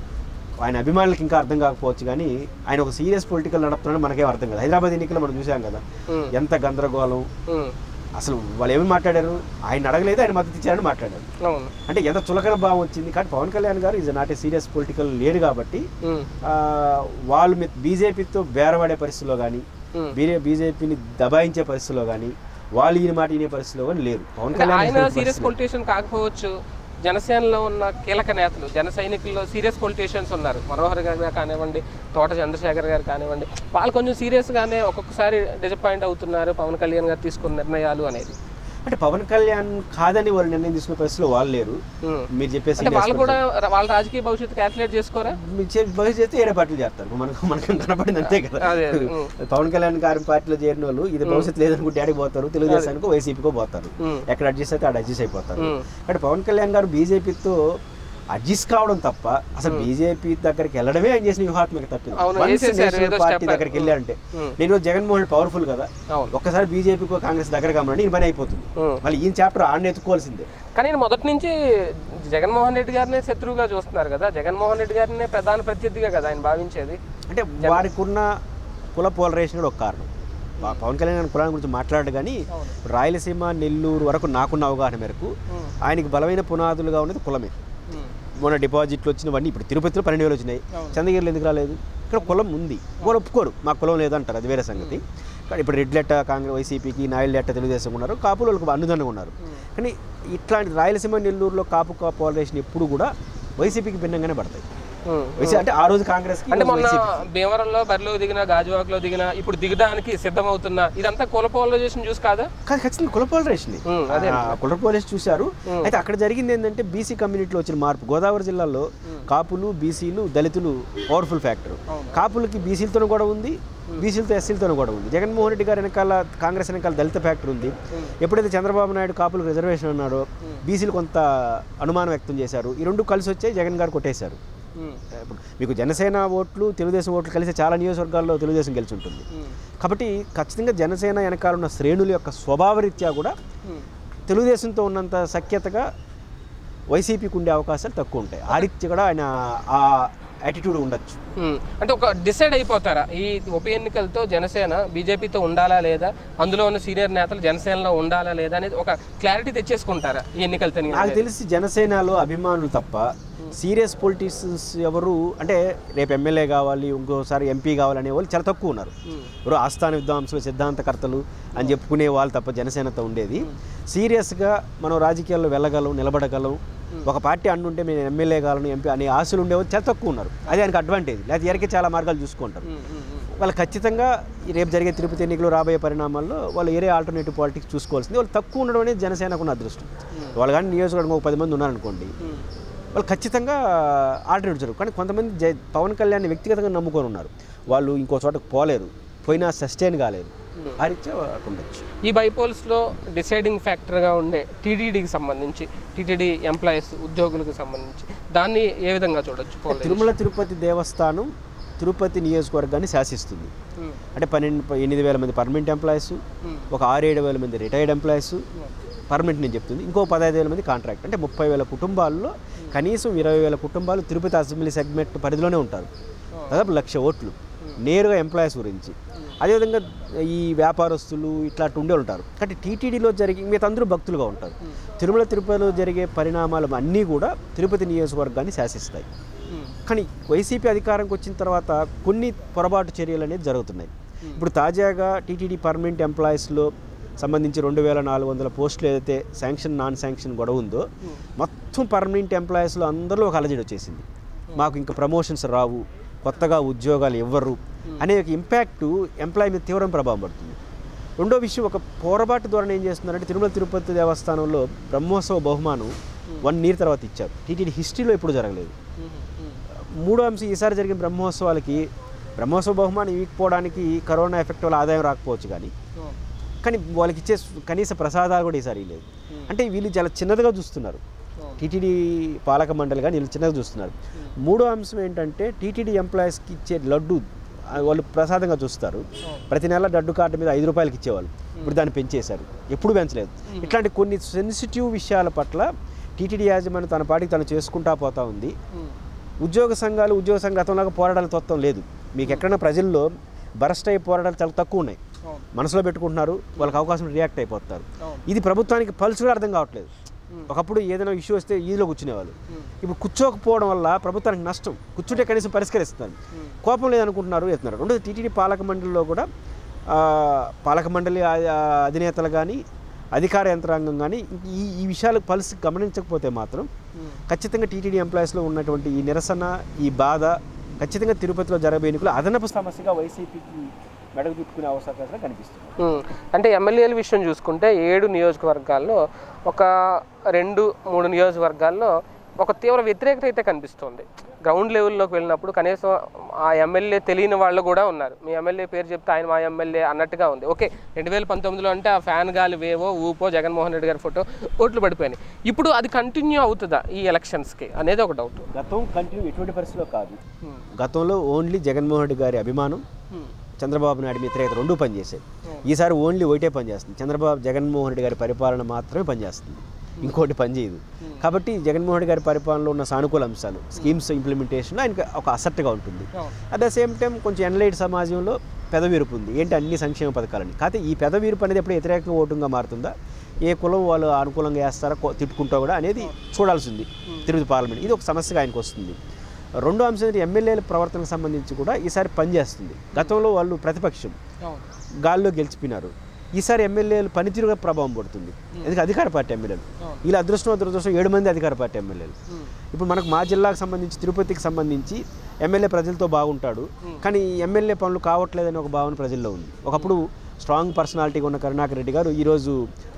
ఆయన అభిమానులకు ఇంకా అర్థం కాకపోవచ్చు కానీ ఆయన ఒక సీరియస్ పొలిటికల్ నడుపుతున్నాడు మనకేం అర్థం కాదు హైదరాబాద్ ఎన్నికలు మనం చూసాం కదా ఉమ్, ఎంత గందరగోళం ఉమ్, అసలు వాళ్ళు ఏమి మాట్లాడారు ఆయన అడగలేదు ఆయన మద్దతు ఇచ్చారని మాట్లాడారు అవును అంటే ఎంత చులకన భావం వచ్చింది కానీ పవన్ కళ్యాణ్ గారు is not a serious political లేడు కాబట్టి ఉమ్, ఆ, వాళ్ళు బీజేపీతో బేరవాడే పరిస్థితిలో కానీ ఉమ్. బీజే బీజేపీని దబాయించే పరిస్థితిలో కానీ వాళ్ళు ఈయన మాట ఈయన పరిస్థితిలో కానీ లేరు పవన్ అంటే కళ్యాణ్ ఆయన ఇలాంటి సీరియస్ పరిస్థితులు. పొలిటీషియన్ కాకపోవచ్చు జనసేనలో ఉన్న కీలక నేతలు జన సైనికుల్లో సీరియస్ పొలిటీషియన్స్ ఉన్నారు మనోహర్ గారు కానివ్వండి తోట చంద్రశేఖర్ గారు కానివ్వండి వాళ్ళు కొంచెం సీరియస్గానే ఒక్కొక్కసారి డిసప్పాయింట్ అవుతున్నారు పవన్ కళ్యాణ్ గారు తీసుకున్న నిర్ణయాలు అనేది అంటే పవన్ కళ్యాణ్ కాదని వాళ్ళు నిర్ణయం తీసుకునే పరిస్థితిలో వాళ్ళు లేరు ఉమ్. మీరు చెప్పేసి అంటే వాళ్ళు కూడా ర- వాళ్ళ రాజకీయ భవిష్యత్తు క్యాల్కులేట్ చేసుకోరా మీరు చే- భవిష్యత్తు చేస్తే ఏడే పార్టీలు చేస్తారు మనకు మనకు కనపడింది అంతే కదా అదే అదే. ఉమ్. పవన్ కళ్యాణ్ గారి పార్టీలో చేరిన వాళ్ళు ఇది భవిష్యత్తు లేదనుకుంటే డాడీ పోతారు తెలుగుదేశానికి వైసీపీకో పోతారు ఉమ్. ఎక్కడ అడ్జస్ట్ అయితే అక్కడ అడ్జస్ట్ అయిపోతారు ఉమ్. అంటే పవన్ కళ్యాణ్ గారు బీజేపీతో అడ్జస్ట్ కావడం తప్ప అసలు బీజేపీ దగ్గరికి వెళ్ళడమే ఆయన చేసిన వ్యూహాత్మక తప్పింది అవును, Once వేసేసారు, నేషనల్ ఏదో పార్టీ step దగ్గరికి వెళ్ళారంటే ఉమ్. నేను జగన్మోహన్ పవర్ఫుల్ కదా అవును ఒక్కసారి బీజేపీకో కాంగ్రెస్ దగ్గర కమ్మని ఈ పని అయిపోతుంది ఉమ్. మళ్ళీ ఈయన చాప్టర్ ఆడిని ఎత్తుకోవాల్సిందే కానీ ఈయన మొదటి నుంచి జగన్మోహన్ రెడ్డి గారినే శత్రువుగా చూస్తున్నారు కదా జగన్మోహన్ రెడ్డి గారినే ప్రధాన ప్రత్యర్థిగా కదా ఆయన భావించేది అంటే వారికి ఉన్న కుల పోలరేషన్ కూడా ఒక కారణం ప- పవన్ కళ్యాణ్ గారి కులాన్ని గురించి మాట్లాడు కానీ అవును. రాయలసీమ నెల్లూరు వరకు నాకున్న అవగాహన మేరకు ఉమ్. ఆయనకి బలమైన పునాదులుగా ఉన్నది కులమే ఉమ్. మొన్న డిపాజిట్లు వచ్చినవన్నీ ఇప్పుడు తిరుపతిలో పన్నెండు వేలు వచ్చినాయి అవును. చంద్రగిరిలో ఎందుకు రాలేదు ఇక్కడ కులం ఉంది వాళ్ళు ఒప్పుకోరు మా కులం లేదంటారు అది వేరే సంగతి కానీ ఇప్పుడు రెడ్ లెట్ట కాంగ్రెస్ వైసీపీకి నాయుడు లెట్ట తెలుగుదేశం ఉన్నారు కాపులు వాళ్ళకి అన్నుదండగా ఉన్నారు కానీ ఇట్లాంటి రాయలసీమ నెల్లూరులో కాపు కాపు పాలరేషన్ ఎప్పుడు కూడా వైసీపీకి భిన్నంగానే పడతాయి ఉమ్. వైసీ అంటే ఆ రోజు కాంగ్రెస్ అంటే మొన్న భీమవరంలో బరిలో దిగిన గాజువాకలో దిగిన ఇప్పుడు దిగడానికి సిద్ధమవుతున్న ఇదంతా కుల పోలరైజేషన్ చూసి కాదా కానీ ఖచ్చితంగా కుల పోలరేషన్ ఉమ్, అదే కుల పోలరేషన్ చూశారు ఉమ్. అయితే అక్కడ జరిగింది ఏంటంటే బీసీ కమ్యూనిటీలో వచ్చిన మార్పు గోదావరి జిల్లాలో కాపులు బీసీలు దళితులు పవర్ఫుల్ ఫ్యాక్టర్ అవును. కాపులకి బీసీలతోనూ కూడా ఉంది బీసీలతో ఎస్సీలతోనూ కూడా ఉంది జగన్మోహన్ రెడ్డి గారి వెనకాల కాంగ్రెస్ వెనకాల దళిత ఫ్యాక్టర్ ఉంది ఎప్పుడైతే చంద్రబాబు నాయుడు కాపులకు రిజర్వేషన్ అన్నాడో బీసీలు కొంత అనుమానం వ్యక్తం చేశారు ఈ రెండు కలిసి వచ్చాయి జగన్ గారు కొట్టేశారు ఉమ్. ఇప్పుడు మీకు జనసేన ఓట్లు తెలుగుదేశం ఓట్లు కలిసి చాలా నియోజకవర్గాల్లో తెలుగుదేశం గెలిచి ఉంటుంది ఉమ్. కాబట్టి ఖచ్చితంగా జనసేన వెనకాల ఉన్న శ్రేణుల యొక్క స్వభావరీత్యా కూడా ఉమ్. తెలుగుదేశంతో ఉన్నంత సఖ్యతగా వైసీపీకి ఉండే అవకాశాలు తక్కువ ఉంటాయి ఆ రీత్యా కూడా ఆయన ఆ యాటిట్యూడ్ ఉండొచ్చు ఉమ్. అంటే ఒక డిసైడ్ అయిపోతారా ఈ ఉప ఎన్నికలతో జనసేన బీజేపీతో ఉండాలా లేదా అందులో ఉన్న సీనియర్ నేతలు జనసేనలో ఉండాలా లేదా అనేది ఒక క్లారిటీ తెచ్చేసుకుంటారా ఈ ఎన్నికలతో నాకు తెలిసి జనసేనలో అభిమానులు తప్ప సీరియస్ పొలిటీషియన్స్ ఎవరు అంటే రేపు ఎమ్మెల్యే కావాలి ఇంకోసారి ఎంపీ కావాలనే వాళ్ళు చాలా తక్కువ ఉన్నారు ఎవరు ఆస్థాన విద్వాంసులు సిద్ధాంతకర్తలు అని చెప్పుకునే వాళ్ళు తప్ప జనసేనతో ఉండేది సీరియస్గా మనం రాజకీయాల్లో వెళ్ళగలం నిలబడగలం ఒక పార్టీ అంటుంటే మేము ఎమ్మెల్యే కావాలని ఎంపీ అనే ఆశలు ఉండేవాళ్ళు చాలా తక్కువ ఉన్నారు అది ఆయనకు అడ్వాంటేజ్ లేకపోతే ఎరకే చాలా మార్గాలు చూసుకుంటారు వాళ్ళు ఖచ్చితంగా ఈ రేపు జరిగే తిరుపతి ఎన్నికలు రాబోయే పరిణామాల్లో వాళ్ళు ఏరే ఆల్టర్నేటివ్ పాలిటిక్స్ చూసుకోవాల్సింది వాళ్ళు తక్కువ ఉండడం అనేది జనసేనకు ఉన్న అదృష్టం వాళ్ళు కానీ నియోజకవర్గం ఒక పది మంది ఉన్నారనుకోండి వాళ్ళు ఖచ్చితంగా ఆల్టర్నేటివ్ జరుగు కానీ కొంతమంది జై పవన్ కళ్యాణ్ వ్యక్తిగతంగా నమ్ముకొని ఉన్నారు వాళ్ళు ఇంకో చోటకు పోలేరు పోయినా సస్టైన్ కాలేదు ఆ రీత్యా అటు ఉండొచ్చు ఈ బైపోల్స్లో డిసైడింగ్ ఫ్యాక్టర్గా ఉండే టీటీడీకి సంబంధించి టీటీడీ ఎంప్లాయీస్ ఉద్యోగులకు సంబంధించి దాన్ని ఏ విధంగా చూడొచ్చు పోలరైజేషన్? తిరుమల తిరుపతి దేవస్థానం తిరుపతి నియోజకవర్గాన్ని శాసిస్తుంది ఉమ్. అంటే పన్నెండు ప- ఎనిమిది వేల మంది పర్మనెంట్ ఎంప్లాయీస్ ఉమ్. ఒక ఆరు ఏడు వేల మంది రిటైర్డ్ ఎంప్లాయీస్ పర్మనెంట్ నేను చెప్తుంది ఇంకో పదహైదు వేల మంది కాంట్రాక్ట్ అంటే ముప్పై వేల కుటుంబాల్లో కనీసం ఇరవై వేల కుటుంబాలు తిరుపతి అసెంబ్లీ సెగ్మెంట్ పరిధిలోనే ఉంటారు దాదాపు లక్ష ఓట్లు నేరుగా ఎంప్లాయీస్ గురించి అదేవిధంగా ఈ వ్యాపారస్తులు ఇట్లాంటి ఉండే ఉంటారు కాబట్టి టీటీడీలో జరిగే మిగతా అందరూ భక్తులుగా ఉంటారు తిరుమల తిరుపతిలో జరిగే పరిణామాలు అన్నీ కూడా తిరుపతి నియోజకవర్గాన్ని శాసిస్తాయి ఉమ్. కానీ వైసీపీ అధికారంకి వచ్చిన తర్వాత కొన్ని పొరపాటు చర్యలు అనేది జరుగుతున్నాయి ఇప్పుడు తాజాగా టీటీడీ పర్మనెంట్ ఎంప్లాయీస్లో సంబంధించి రెండు వేల నాలుగు వందల పోస్టులు ఏదైతే శాంక్షన్ నాన్ శాంక్షన్ గొడవ ఉందో మొత్తం పర్మనెంట్ ఎంప్లాయీస్లో అందరిలో ఒక అలజడి వచ్చేసింది మాకు ఇంకా ప్రమోషన్స్ రావు కొత్తగా ఉద్యోగాలు ఇవ్వరు అనే ఒక ఇంపాక్ట్ ఎంప్లాయీ మీద తీవ్రం ప్రభావం పడుతుంది రెండో విషయం ఒక పోరబాటు ధోరణి ఏం చేస్తున్నారంటే తిరుమల తిరుపతి దేవస్థానంలో బ్రహ్మోత్సవ బహుమానం వన్ ఇయర్ తర్వాత ఇచ్చారు టీటీడీ హిస్టరీలో ఎప్పుడు జరగలేదు ఉమ్. ఉమ్. మూడో అంశం ఈసారి జరిగిన బ్రహ్మోత్సవాలకి బ్రహ్మోత్సవ బహుమానం ఇవ్వకపోవడానికి కరోనా ఎఫెక్ట్ వల్ల ఆదాయం రాకపోవచ్చు కానీ ఉమ్. కానీ వాళ్ళకి ఇచ్చే కనీస ప్రసాదాలు కూడా ఈసారి లేదు అంటే వీళ్ళు చాలా చిన్నదిగా చూస్తున్నారు టీటీడీ పాలక మండలి కానీ వీళ్ళు చిన్నగా చూస్తున్నారు మూడో అంశం ఏంటంటే టీటీడీ ఎంప్లాయీస్కి ఇచ్చే లడ్డు ఆ, వాళ్ళు ప్రసాదంగా చూస్తారు ప్రతి నెల లడ్డు కార్డు మీద ఐదు రూపాయలకి ఇచ్చేవాళ్ళు ఇప్పుడు దాన్ని పెంచేశారు ఎప్పుడు పెంచలేదు ఇట్లాంటి కొన్ని సెన్సిటివ్ విషయాల పట్ల టీటీడీ యాజమాన్యం తన పాటికి తను చేసుకుంటా పోతా ఉంది ఉద్యోగ సంఘాలు ఉద్యోగ సంఘ గతంలాగా పోరాటాల తత్వం లేదు మీకు ఎక్కడైనా ప్రజల్లో బరస్ట్ అయ్యే పోరాటాలు చాలా తక్కువ ఉన్నాయి అవును. మనసులో పెట్టుకుంటున్నారు వాళ్ళకి అవకాశం రియాక్ట్ అయిపోతారు అవును. ఇది ప్రభుత్వానికి పల్స్ కూడా అర్థం కావట్లేదు ఒకప్పుడు ఏదైనా ఇష్యూ వస్తే ఈలో కూర్చునేవాళ్ళు ఇప్పుడు కూర్చోకపోవడం వల్ల ప్రభుత్వానికి నష్టం కూర్చుంటే కనీసం పరిష్కరిస్తారు కోపం లేదనుకుంటున్నారు ఎత్తున్నారు రెండోది టీటీడీ పాలక మండలిలో కూడా ఆ, పాలక మండలి ఆ- ఆ అధినేతలు కానీ అధికార యంత్రాంగం కానీ ఈ ఈ విషయాలు పల్స్ గమనించకపోతే మాత్రం ఖచ్చితంగా టీటీడీ ఎంప్లాయీస్లో ఉన్నటువంటి ఈ నిరసన ఈ బాధ ఖచ్చితంగా తిరుపతిలో జరగబోయే ఎన్నికలు అదనపు సమస్యగా వైసీపీకి మెడకు చుట్టుకునే అవకాశాలు కనిపిస్తుంది ఉమ్, అంటే ఎమ్మెల్యేల విషయం చూసుకుంటే ఏడు నియోజకవర్గాల్లో ఒక రెండు మూడు నియోజకవర్గాల్లో ఒక తీవ్ర వ్యతిరేకత అయితే కనిపిస్తుంది గ్రౌండ్ లెవెల్లోకి వెళ్ళినప్పుడు కనీసం ఆ ఎమ్మెల్యే తెలియని వాళ్ళు కూడా ఉన్నారు మీ ఎమ్మెల్యే పేరు చెప్తే ఆయన మా ఎమ్మెల్యే అన్నట్టుగా ఉంది ఓకే రెండు వేల పంతొమ్మిదిలో అంటే ఆ ఫ్యాన్ గాలి వేవో ఊపో జగన్మోహన్ రెడ్డి గారి ఫోటో ఓట్లు పడిపోయినాయి ఇప్పుడు అది కంటిన్యూ అవుతుందా ఈ ఎలక్షన్స్కి అనేది ఒక డౌట్ గతం కంటిన్యూ ఎటువంటి పరిస్థితిలో కాదు గతంలో ఓన్లీ జగన్మోహన్ రెడ్డి గారి అభిమానం చంద్రబాబు నాయుడు వ్యతిరేకత రెండూ పనిచేసాయి ఈసారి ఓన్లీ ఒకటే పనిచేస్తుంది చంద్రబాబు జగన్మోహన్ రెడ్డి గారి పరిపాలన మాత్రమే పనిచేస్తుంది ఇంకోటి పనిచేయదు కాబట్టి జగన్మోహన్ రెడ్డి గారి పరిపాలనలో ఉన్న సానుకూల అంశాలు స్కీమ్స్ ఇంప్లిమెంటేషన్లో ఆయనకి ఒక అసట్టుగా ఉంటుంది అట్ ద సేమ్ టైం కొంచెం ఎన్లైట్ సమాజంలో పెదవీరుపు ఉంది ఏంటి అన్ని సంక్షేమ పథకాలని కాకపోతే ఈ పెదవీరుపు అనేది ఎప్పుడు వ్యతిరేకంగా ఓటుగా మారుతుందా ఏ కులం వాళ్ళు అనుకూలంగా వేస్తారా కో- తిట్టుకుంటా కూడా అనేది చూడాల్సింది తిరుపతి పార్లమెంట్ ఇది ఒక సమస్యగా ఆయనకు వస్తుంది రెండో అంశం ఏంటి ఎమ్మెల్యేల ప్రవర్తనకు సంబంధించి కూడా ఈసారి పనిచేస్తుంది గతంలో వాళ్ళు ప్రతిపక్షం గాల్లో గెలిచిపోయినారు ఈసారి ఎమ్మెల్యేలు పనితీరుగా ప్రభావం పడుతుంది ఎందుకంటే అధికార పార్టీ ఎమ్మెల్యేలు ఇలా అదృష్టం అదృష్టం ఏడు మంది అధికార పార్టీ ఎమ్మెల్యేలు ఇప్పుడు మనకు మా జిల్లాకు సంబంధించి తిరుపతికి సంబంధించి ఎమ్మెల్యే ప్రజలతో బాగుంటాడు కానీ ఎమ్మెల్యే పనులు కావట్లేదని ఒక భావన ప్రజల్లో ఉంది ఒకప్పుడు స్ట్రాంగ్ పర్సనాలిటీగా ఉన్న కరుణాకర్ రెడ్డి గారు ఈరోజు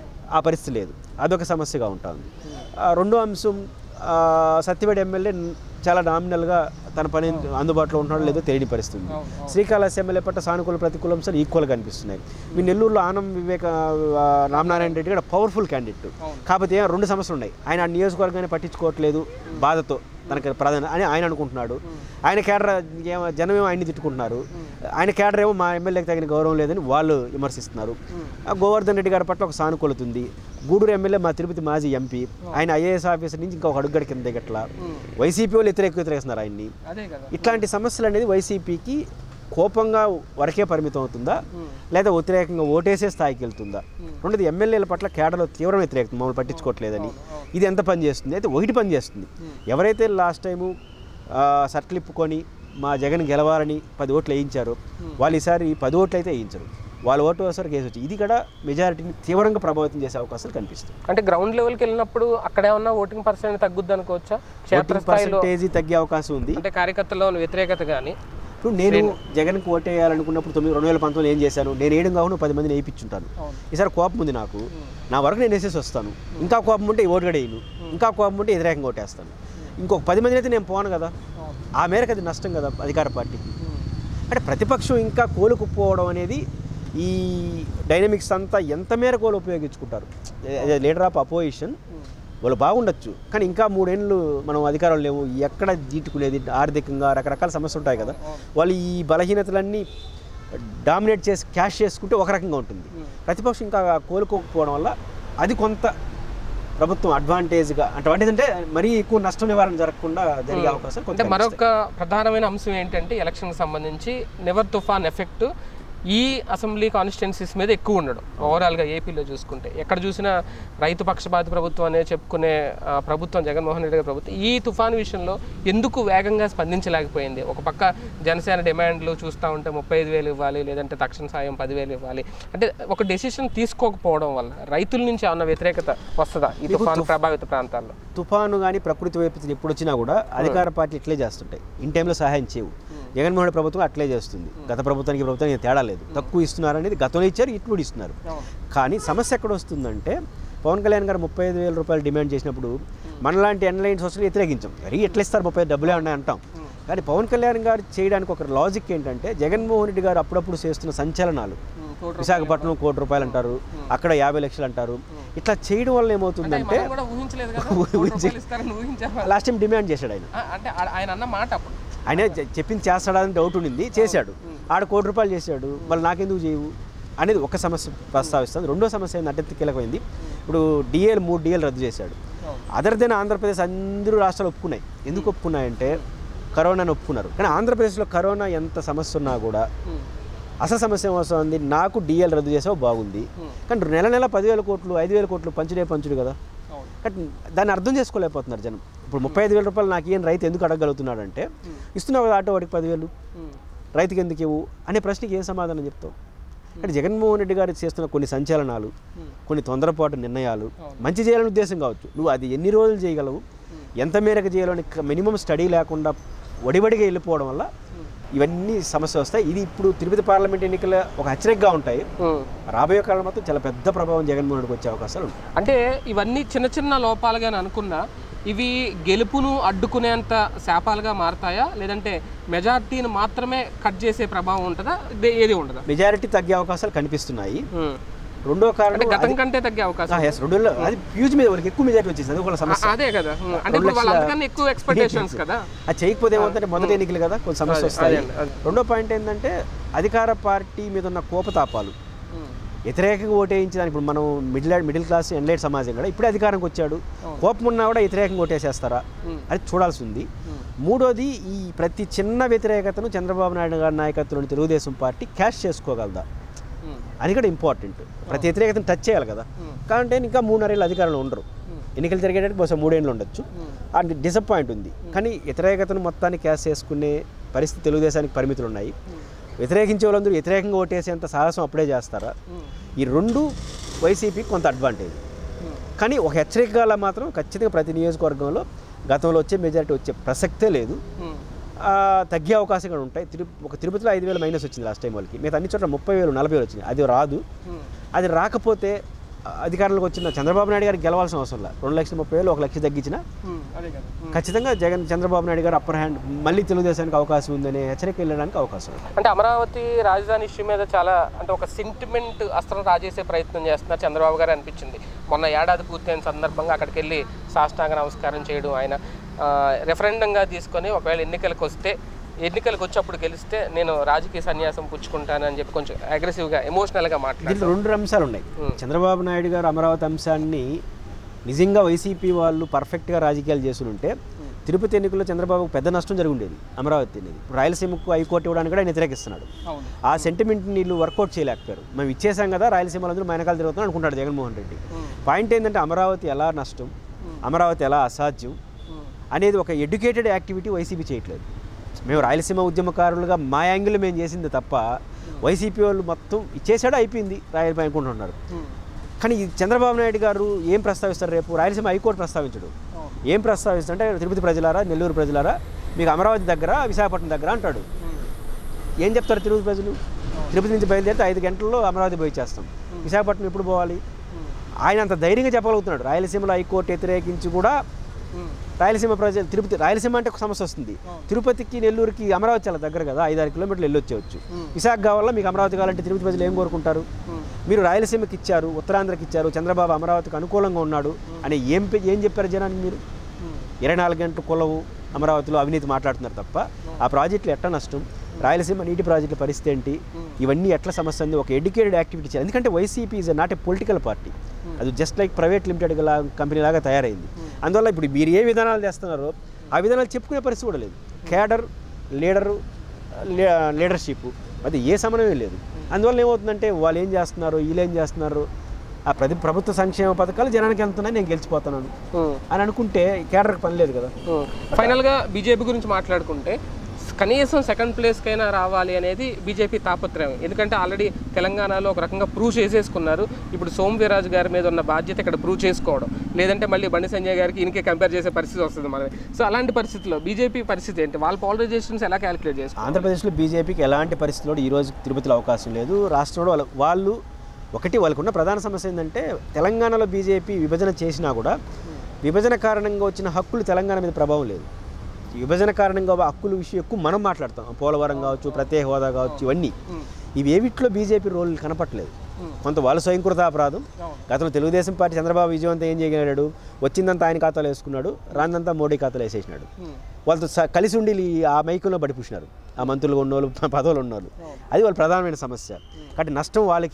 ఆ పరిస్థితి లేదు అదొక సమస్యగా ఉంటుంది ఆ, రెండో అంశం ఆ, సత్యవేడి ఎమ్మెల్యే చాలా నామినల్గా తన పని అందుబాటులో ఉంటున్నాడో లేదో తెలియని పరిస్థితి ఉంది శ్రీకాళహస్తి ఎమ్మెల్యే పట్ల సానుకూల ప్రతికూల అంశాలు ఈక్వల్గా కనిపిస్తున్నాయి మీ నెల్లూరులో ఆనం వివేక ఆ, రామనారాయణ రెడ్డి కూడా పవర్ఫుల్ క్యాండిడేట్ కాకపోతే ఏం రెండు సమస్యలు ఉన్నాయి ఆయన ఆ నియోజకవర్గాన్ని పట్టించుకోవట్లేదు బాధతో తనకి ప్రధాన అని ఆయన అనుకుంటున్నాడు ఆయన కేడర్ ఏమో జనమేమో ఆయన్ని తిట్టుకుంటున్నారు ఆయన కేడర్ ఏమో మా ఎమ్మెల్యేకి తగిన గౌరవం లేదని వాళ్ళు విమర్శిస్తున్నారు ఆ గోవర్ధన్ రెడ్డి గారి పట్ల ఒక సానుకూలత ఉంది గూడూరు ఎమ్మెల్యే మా తిరుపతి మాజీ ఎంపీ ఆయన ఐఏఎస్ ఆఫీసర్ నుంచి ఇంకా ఒక అడుగుగడ కింద దిగట్లా వైసీపీ వాళ్ళు వ్యతిరేక వ్యతిరేకిస్తున్నారు ఆయన్ని అదే కదా ఇట్లాంటి సమస్యలు అనేది వైసీపీకి కోపంగా వరకే పరిమితం అవుతుందా లేదా వ్యతిరేకంగా ఓటేసే స్థాయికి వెళ్తుందా రెండోది ఎమ్మెల్యేల పట్ల కేడలో తీవ్ర వ్యతిరేకత మమ్మల్ని పట్టించుకోవట్లేదని ఇది ఎంత పని చేస్తుంది అయితే ఒకటి పని చేస్తుంది ఎవరైతే లాస్ట్ టైము సర్కిల్ ఇప్పుకొని మా జగన్ గెలవాలని పది ఓట్లు వేయించారో వాళ్ళు ఈసారి పది ఓట్లు అయితే వేయించరు వాళ్ళ ఓటు వేసారు కేసు వచ్చి ఇది కూడా మెజారిటీని తీవ్రంగా ప్రభావితం చేసే అవకాశాలు కనిపిస్తుంది అంటే గ్రౌండ్ లెవెల్కి వెళ్ళినప్పుడు అక్కడ ఏమన్నా ఓటింగ్ పర్సెంట్ తగ్గుద్ది అనుకోవచ్చా క్షేత్రస్థాయిలో పర్సంటేజ్ తగ్గే అవకాశం ఉంది అంటే కార్యకర్తల్లో వ్యతిరేకత కానీ ఇప్పుడు నేను జగన్కి ఓటేయాలనుకున్నప్పుడు తొమ్మిది రెండు వేల పంతొమ్మిది ఏం చేశాను నేను వేయడం కాకుండా పది మందిని వేయించుంటాను ఈసారి కోపం ఉంది నాకు నా వరకు నేను వేసేసి వస్తాను ఇంకా కోపం ఉంటే ఓటు కూడా వేయను ఇంకా కోపం ఉంటే వ్యతిరేకంగా ఓటేస్తాను ఇంకొక పది మందిని అయితే నేను పోను కదా ఆ మేరకు అది నష్టం కదా అధికార పార్టీకి అంటే ప్రతిపక్షం ఇంకా కోలుకుపోవడం అనేది ఈ డైనమిక్స్ అంతా ఎంత మేరకు వాళ్ళు ఉపయోగించుకుంటారు లీడర్ ఆఫ్ అపోజిషన్ వాళ్ళు బాగుండొచ్చు కానీ ఇంకా మూడేళ్ళు మనం అధికారం లేవు ఎక్కడ జీటుకునేది ఆర్థికంగా రకరకాల సమస్యలు ఉంటాయి కదా వాళ్ళు ఈ బలహీనతలన్నీ డామినేట్ చేసి క్యాష్ చేసుకుంటే ఒక రకంగా ఉంటుంది ప్రతిపక్షం ఇంకా కోలుకోకపోవడం వల్ల అది కొంత ప్రభుత్వం అడ్వాంటేజ్గా అడ్వాంటేజ్ అంటే మరీ ఎక్కువ నష్టం నివారణ జరగకుండా జరిగే అవకాశం కొంత అంటే మరొక ప్రధానమైన అంశం ఏంటంటే ఎలక్షన్కి సంబంధించి నెవర్ తుఫాన్ ఎఫెక్ట్ ఈ అసెంబ్లీ కాన్స్టిట్యున్సీస్ మీద ఎక్కువ ఉండడం ఓవరాల్గా ఏపీలో చూసుకుంటే ఎక్కడ చూసినా రైతు పక్షపాత ప్రభుత్వం అనే చెప్పుకునే ఆ, ప్రభుత్వం జగన్మోహన్ రెడ్డి గారి ప్రభుత్వం ఈ తుఫాన్ విషయంలో ఎందుకు వేగంగా స్పందించలేకపోయింది ఒక పక్క జనసేన డిమాండ్లు చూస్తూ ఉంటే ముప్పై ఐదు వేలు ఇవ్వాలి లేదంటే తక్షణ సాయం పదివేలు ఇవ్వాలి అంటే ఒక డెసిషన్ తీసుకోకపోవడం వల్ల రైతుల నుంచి ఏమన్నా వ్యతిరేకత వస్తుందా ఈ తుఫాన్ ప్రభావిత ప్రాంతాల్లో తుఫాను కానీ ప్రకృతి వైపరీత్యం ఎప్పుడు వచ్చినా కూడా అధికార పార్టీ ఇట్లే చేస్తుంటాయి ఇన్ టైంలో సహాయం చేయవు జగన్మోహన్ రెడ్డి ప్రభుత్వం అట్లే చేస్తుంది గత ప్రభుత్వానికి ఈ ప్రభుత్వానికి ఏం తేడా లేదు తక్కువ ఇస్తున్నారు అనేది గతంలో ఇచ్చారు ఇప్పుడు కూడా ఇస్తున్నారు కానీ సమస్య ఎక్కడ వస్తుందంటే పవన్ కళ్యాణ్ గారు ముప్పై ఐదు వేల రూపాయలు డిమాండ్ చేసినప్పుడు మనలాంటి ఎన్లైన్ సోషల్ వ్యతిరేకించాం మరి ఎట్లా ఇస్తారు ముప్పై ఐదు డబ్బులే ఉన్నాయి అంటాం కానీ పవన్ కళ్యాణ్ గారు చేయడానికి ఒక లాజిక్ ఏంటంటే జగన్మోహన్ రెడ్డి గారు అప్పుడప్పుడు చేస్తున్న సంచలనాలు విశాఖపట్నం కోటి రూపాయలు అంటారు అక్కడ యాభై లక్షలు అంటారు ఇట్లా చేయడం వల్ల ఏమవుతుందంటే మనం కూడా ఊహించలేదు కదా కోటి రూపాయలు ఇస్తారని ఊహించామా? లాస్ట్ టైం డిమాండ్ చేశాడు ఆయన ఆ, అంటే ఆ- ఆయన అన్న మాట అప్పుడు ఆయన చె- చెప్పింది చేస్తాడని డౌట్ ఉండింది చేశాడు ఆడ కోటి రూపాయలు చేశాడు మళ్ళీ నాకెందుకు చేయవు అనేది ఒక సమస్య ప్రస్తావిస్తుంది రెండో సమస్య ఏంటంటే అత్యంత కీలకమైంది ఇప్పుడు డిఏలు మూడు డిఏలు రద్దు చేశాడు అదర్ దెన్ ఆంధ్రప్రదేశ్ అందరూ రాష్ట్రాలు ఒప్పుకున్నాయి ఎందుకు ఒప్పుకున్నాయంటే కరోనాని ఒప్పుకున్నారు కానీ ఆంధ్రప్రదేశ్లో కరోనా ఎంత సమస్య ఉన్నా కూడా ఉమ్, అసలు సమస్య వస్తుంది నాకు డిఎల్ రద్దు చేసావు బాగుంది ఉమ్, కానీ నెల నెల పదివేల కోట్లు ఐదు వేల కోట్లు పంచుడే పంచుడు కదా అవును కానీ దాన్ని అర్థం చేసుకోలేకపోతున్నారు జనం ఇప్పుడు ముప్పై ఐదు వేల రూపాయలు నాకు ఏం రైతు ఎందుకు అడగలుగుతున్నాడు అంటే ఇస్తున్నావు కదా ఆటో వాడికి పదివేలు ఉమ్, రైతుకి ఎందుకు ఇవ్వు అనే ప్రశ్నకి ఏం సమాధానం చెప్తావు అంటే జగన్మోహన్ రెడ్డి గారు చేస్తున్న కొన్ని సంచలనాలు ఉమ్, కొన్ని తొందరపాటు నిర్ణయాలు అవును. మంచి చేయాలని ఉద్దేశం కావచ్చు నువ్వు అది ఎన్ని రోజులు చేయగలవు ఎంత మేరకు చేయాలని మినిమం స్టడీ లేకుండా వడివడిగా వెళ్ళిపోవడం వల్ల ఇవన్నీ సమస్య వస్తాయి ఇది ఇప్పుడు తిరుపతి పార్లమెంట్ ఎన్నికల ఒక హెచ్చరికగా ఉంటాయి ఉమ్. రాబోయే కాలం మాత్రం చాలా పెద్ద ప్రభావం జగన్మోహన్ రెడ్డికి వచ్చే అవకాశాలు ఉంటాయి అంటే ఇవన్నీ చిన్న చిన్న లోపాలుగా అనుకున్నా ఇవి గెలుపును అడ్డుకునేంత శాపాలుగా మారతాయా లేదంటే మెజార్టీని మాత్రమే కట్ చేసే ప్రభావం ఉంటుందా ఇదే ఏది ఉండదా మెజారిటీ తగ్గే అవకాశాలు కనిపిస్తున్నాయి ఉమ్. రెండో అంటే కారణం గతం కంటే తగ్గే అవకాశం ఎస్ రెండు అది ఫ్యూజ్ మీద వాళ్ళకి ఎక్కువ మెజారిటీ వచ్చేసింది అది ఒక సమస్య ఆ- అదే కదా ఉమ్. అంటే ఇప్పుడు వాళ్ళు అంతకన్నా ఎక్కువ ఎక్స్పెక్టేషన్స్ కదా అది చేయకపోతే ఏమవుతుందంటే మొదటి ఎన్నికలు కదా కొంచెం సమస్య వస్తాయి అదే, అదే. రెండో పాయింట్ ఏంటంటే అధికార పార్టీ మీద ఉన్న కోపతాపాలు ఉమ్. వ్యతిరేకంగా ఓటేయించడానికి ఇప్పుడు మనం మిడిల్ మిడిల్ క్లాస్ ఎన్లైట్ సమాజం కూడా ఇప్పుడే అధికారంకి వచ్చాడు కోపం ఉన్నా కూడా వ్యతిరేకంగా ఓటేసేస్తారా ఉమ్. అది చూడాల్సి ఉంది ఉమ్. మూడోది ఈ ప్రతి చిన్న వ్యతిరేకతను చంద్రబాబు నాయుడు గారి నాయకత్వంలోని తెలుగుదేశం పార్టీ క్యాష్ చేసుకోగలదా ఉమ్. అది కూడా ఇంపార్టెంట్ ప్రతి వ్యతిరేకతను టచ్ చేయాలి కదా ఉమ్. కాబట్టి ఇంకా మూడున్నరేళ్ళు అధికారంలో ఉండరు ఉమ్. ఎన్నికలు జరిగేటప్పుడు బహుశా మూడేళ్ళు ఉండొచ్చు ఉమ్. అది డిసప్పాయింట్ ఉంది కానీ వ్యతిరేకతను మొత్తాన్ని క్యాష్ చేసుకునే పరిస్థితి తెలుగుదేశానికి పరిమితులు ఉన్నాయి ఉమ్. వ్యతిరేకించే వాళ్ళందరూ వ్యతిరేకంగా ఓటేసేంత సాహసం అప్పుడే చేస్తారా ఉమ్. ఈ రెండు వైసీపీకి కొంత అడ్వాంటేజ్ ఉమ్. కానీ ఒక హెచ్చరికగా మాత్రం ఖచ్చితంగా ప్రతి నియోజకవర్గంలో గతంలో వచ్చే మెజారిటీ వచ్చే ప్రసక్తే లేదు ఉమ్. ఆ, తగ్గే అవకాశం కూడా ఉంటాయి తిరు ఒక తిరుపతిలో ఐదు వేలు మైనస్ వచ్చింది లాస్ట్ టైం వాళ్ళకి మిగతా అన్ని చోట్ల ముప్పై వేలు నలభై వేలు వచ్చింది అది రాదు ఉమ్. అది రాకపోతే ఆ, అధికారంలోకి వచ్చిన చంద్రబాబు నాయుడు గారికి గెలవాల్సిన అవసరం లేదు రెండు లక్షల ముప్పై వేలు ఒక లక్ష తగ్గించిన ఉమ్. అదే కదా ఉమ్. ఖచ్చితంగా జగన్ చంద్రబాబు నాయుడు గారు అప్పర్ హ్యాండ్ మళ్ళీ తెలుగుదేశానికి అవకాశం ఉందనే హెచ్చరిక వెళ్ళడానికి అవకాశం ఉంది అంటే అమరావతి రాజధాని ఇష్యూ మీద చాలా అంటే ఒక సెంటిమెంట్ అస్త్రం రాజేసే ప్రయత్నం చేస్తున్నారు చంద్రబాబు గారు అనిపించింది మొన్న ఏడాది పూర్తయిన సందర్భంగా అక్కడికి వెళ్ళి సాష్టాంగ నమస్కారం చేయడం ఆయన రెఫరెండంగా తీసుకొని ఒకవేళ ఎన్నికలకు వస్తే ఎన్నికలకు వచ్చి అప్పుడు గెలిస్తే నేను రాజకీయ సన్యాసం పుచ్చుకుంటానని చెప్పి కొంచెం అగ్రెసివ్గా ఎమోషనల్గా మాట్లాడారు దీంట్లో రెండు అంశాలు ఉన్నాయి ఉమ్. చంద్రబాబు నాయుడు గారు అమరావతి అంశాన్ని నిజంగా వైసీపీ వాళ్ళు పర్ఫెక్ట్గా రాజకీయాలు చేస్తుంటే తిరుపతి ఎన్నికల్లో చంద్రబాబు పెద్ద నష్టం జరిగి ఉండేది అమరావతి అనేది ఇప్పుడు రాయలసీమకు హైకోర్టు ఇవ్వడానికి కూడా ఆయన వ్యతిరేకిస్తున్నాడు అవును ఆ సెంటిమెంట్ వీళ్ళు వర్కౌట్ చేయలేకపోయారు మేము ఇచ్చేసాం కదా రాయలసీమలో అందరూ మైనకాలు తిరుగుతున్నాం అనుకుంటాడు జగన్మోహన్ రెడ్డి ఉమ్. పాయింట్ ఏంటంటే అమరావతి ఎలా నష్టం అమరావతి ఎలా అసాధ్యం ఉమ్. అనేది ఒక ఎడ్యుకేటెడ్ యాక్టివిటీ వైసీపీ చేయట్లేదు మేము రాయలసీమ ఉద్యమకారులుగా మా యాంగిల్ మేము చేసింది తప్ప వైసీపీ వాళ్ళు మొత్తం ఇచ్చేసాడు అయిపోయింది రాయలపై అనుకుంటున్నారు ఉమ్. కానీ ఈ చంద్రబాబు నాయుడు గారు ఏం ప్రస్తావిస్తారు రేపు రాయలసీమ హైకోర్టు ప్రస్తావించడు అవును ఏం ప్రస్తావిస్తారు అంటే తిరుపతి ప్రజలారా నెల్లూరు ప్రజలారా మీకు అమరావతి దగ్గర విశాఖపట్నం దగ్గర అంటాడు ఉమ్. ఏం చెప్తారు తిరుపతి ప్రజలు తిరుపతి నుంచి బయలుదేరితే ఐదు గంటల్లో అమరావతి పోయి చేస్తాం విశాఖపట్నం ఎప్పుడు పోవాలి ఉమ్. ఆయన అంత ధైర్యంగా చెప్పగలుగుతున్నాడు రాయలసీమలో హైకోర్టు వ్యతిరేకించి కూడా ఉమ్. రాయలసీమ ప్రజలు తిరుపతి రాయలసీమ అంటే ఒక సమస్య వస్తుంది తిరుపతికి నెల్లూరుకి అమరావతి చాలా దగ్గర కదా ఐదారు కిలోమీటర్లు వెళ్ళొచ్చేవచ్చు విశాఖ కావాలా మీకు అమరావతి కావాలంటే తిరుపతి ప్రజలు ఏం కోరుకుంటారు ఉమ్. మీరు రాయలసీమకి ఇచ్చారు ఉత్తరాంధ్రకి ఇచ్చారు చంద్రబాబు అమరావతికి అనుకూలంగా ఉన్నాడు అని ఏం పె- ఏం చెప్పారు జనానికి మీరు ఉమ్. ఇరవై నాలుగు గంటలు కొలవు అమరావతిలో అవినీతి మాట్లాడుతున్నారు తప్ప ఆ ప్రాజెక్టులు ఎట్లా నష్టం రాయలసీమ నీటి ప్రాజెక్టుల పరిస్థితి ఏంటి ఇవన్నీ ఎట్లా సమస్య ఉంది ఒక ఎడ్యుకేటెడ్ యాక్టివిటీ చేయాలి ఎందుకంటే YCP is not a political party అది జస్ట్ లైక్ ప్రైవేట్ లిమిటెడ్ లా కంపెనీ లాగా తయారైంది అందువల్ల ఇప్పుడు మీరు ఏ విధానాలు చేస్తున్నారో ఆ విధానాలు చెప్పుకునే పరిస్థితి కూడా లేదు కేడర్ లీడరు లీడర్షిప్ అది ఏ సమన్వయం లేదు అందువల్ల ఏమవుతుందంటే వాళ్ళు ఏం చేస్తున్నారు వీళ్ళు ఏం చేస్తున్నారు ఆ ప్రతి ప్రభుత్వ సంక్షేమ పథకాలు జనానికి వెళ్తున్నాయి నేను గెలిచిపోతున్నాను ఉమ్. అని అనుకుంటే కేడర్కి పని లేదు కదా ఫైనల్గా బీజేపీ గురించి మాట్లాడుకుంటే కనీసం సెకండ్ ప్లేస్కైనా రావాలి అనేది బీజేపీ తాపత్రయం ఎందుకంటే ఆల్రెడీ తెలంగాణలో ఒక రకంగా ప్రూవ్ చేసేసుకున్నారు ఇప్పుడు సోమ్ వీరాజు గారి మీద ఉన్న బాధ్యత ఇక్కడ ప్రూవ్ చేసుకోవడం లేదంటే మళ్ళీ బండి సంజయ్ గారికి ఈయనకే కంపేర్ చేసే పరిస్థితి వస్తుంది మనకి సో అలాంటి పరిస్థితిలో బీజేపీ పరిస్థితి ఏంటి వాళ్ళ పాలరైజేషన్స్ ఎలా క్యాలిక్యులేట్ చేసుకోవాలి ఆంధ్రప్రదేశ్లో బీజేపీకి ఎలాంటి పరిస్థితుల్లో ఈ రోజు తిరుపతిలో అవకాశం లేదు రాష్ట్రంలో వాళ్ళ వాళ్ళు ఒకటి వాళ్ళకున్న ప్రధాన సమస్య ఏంటంటే తెలంగాణలో బీజేపీ విభజన చేసినా కూడా విభజన కారణంగా వచ్చిన హక్కులు తెలంగాణ మీద ప్రభావం లేదు ఈ విభజన కారణంగా హక్కుల విషయం ఎక్కువ మనం మాట్లాడతాం పోలవరం కావచ్చు ప్రత్యేక హోదా కావచ్చు ఇవన్నీ ఇవి ఏవిట్లో బీజేపీ రోల్ కనపట్లేదు కొంత వాళ్ళ స్వయంకృత అపరాధం గతంలో తెలుగుదేశం పార్టీ చంద్రబాబు విజయవంతం ఏం చేయగలిగాడు వచ్చిందంతా ఆయన ఖాతాలో వేసుకున్నాడు రాందంతా మోడీ ఖాతాలో వేసేసినాడు వాళ్ళతో స- కలిసి ఉండి ఈ- ఆ మైకుల్లో పడిపూసినారు ఆ మంత్రులు ఉన్నోళ్ళు ప- పదవులు ఉన్నోళ్ళు అది వాళ్ళ ప్రధానమైన సమస్య కాబట్టి నష్టం వాళ్ళకి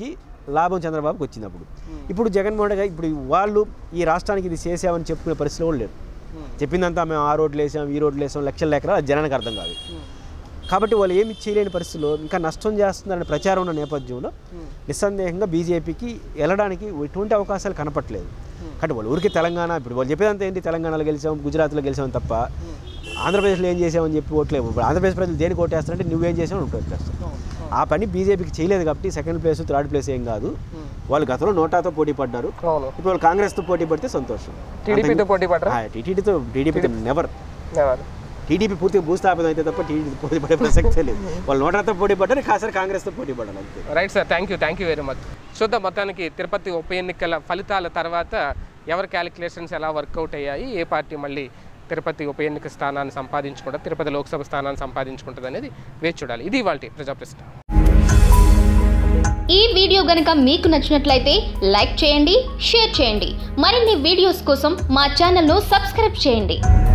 లాభం చంద్రబాబుకి వచ్చింది అప్పుడు ఇప్పుడు జగన్మోహన్ రెడ్డి గారు ఇప్పుడు వాళ్ళు ఈ రాష్ట్రానికి ఇది చేసామని చెప్పుకునే పరిస్థితిలో కూడా లేరు చెప్పిందంతా మేము ఆ రోడ్లు వేసాం ఈ రోడ్లు వేసాం లక్షల లెక్కలు అది జనానికి అర్థం కాదు కాబట్టి వాళ్ళు ఏమి చేయలేని పరిస్థితుల్లో ఇంకా నష్టం చేస్తున్నారనే ప్రచారం ఉన్న నేపథ్యంలో నిస్సందేహంగా బీజేపీకి వెళ్ళడానికి ఎటువంటి అవకాశాలు కనపట్లేదు కాబట్టి వాళ్ళు ఊరికి తెలంగాణ ఇప్పుడు వాళ్ళు చెప్పేదంతా ఏంటి తెలంగాణలో గెలిచాం గుజరాత్లో గెలిచాం తప్ప ఆంధ్రప్రదేశ్లో ఏం చేసామని చెప్పి ఓట్లేవు ఇప్పుడు ఆంధ్రప్రదేశ్ ప్రజలు దేనికి ఓటేస్తారంటే నువ్వేం చేసావు అని ఓటేస్తారు ఆ పని బీజేపీకి చేయలేదు కాబట్టి సెకండ్ ప్లేస్ థర్డ్ ప్లేస్ ఏం కాదు వాళ్ళు గతంలో నోటాతో పోటీ పడ్డారు అవును ఇప్పుడు వాళ్ళు కాంగ్రెస్తో పోటీ పడితే సంతోషం టీడీపీతో పోటీ పడరా టీటీడీతో టీడీపీతో నెవర్ టీడీపీ పూర్తిగా భూస్థాపితం అయితే తప్ప టీడీపీ పోటీ పడే ప్రసక్తే లేదు వాళ్ళు నోటాతో పోటీ పడ్డారు కాసారి కాంగ్రెస్తో పోటీ పడాలి అంతే right sir thank you thank you very much చూద్దాం మొత్తానికి తిరుపతి ఉప ఎన్నికల ఫలితాల తర్వాత ఎవరి క్యాలిక్యులేషన్స్ ఎలా వర్కౌట్ అయ్యాయి ఏ పార్టీ మళ్ళీ తిరుపతి ఉప ఎన్నిక స్థానాన్ని సంపాదించుకుంటుంది తిరుపతి లోక్సభ స్థానాన్ని సంపాదించుకుంటుంది అనేది వేచి చూడాలి ఇది ఇవాళ ప్రజా ప్రశ్న ఈ వీడియో గనుక మీకు నచ్చినట్లయితే లైక్ చేయండి షేర్ చేయండి మరిన్ని వీడియోస్ కోసం మా ఛానల్ను సబ్స్క్రైబ్ చేయండి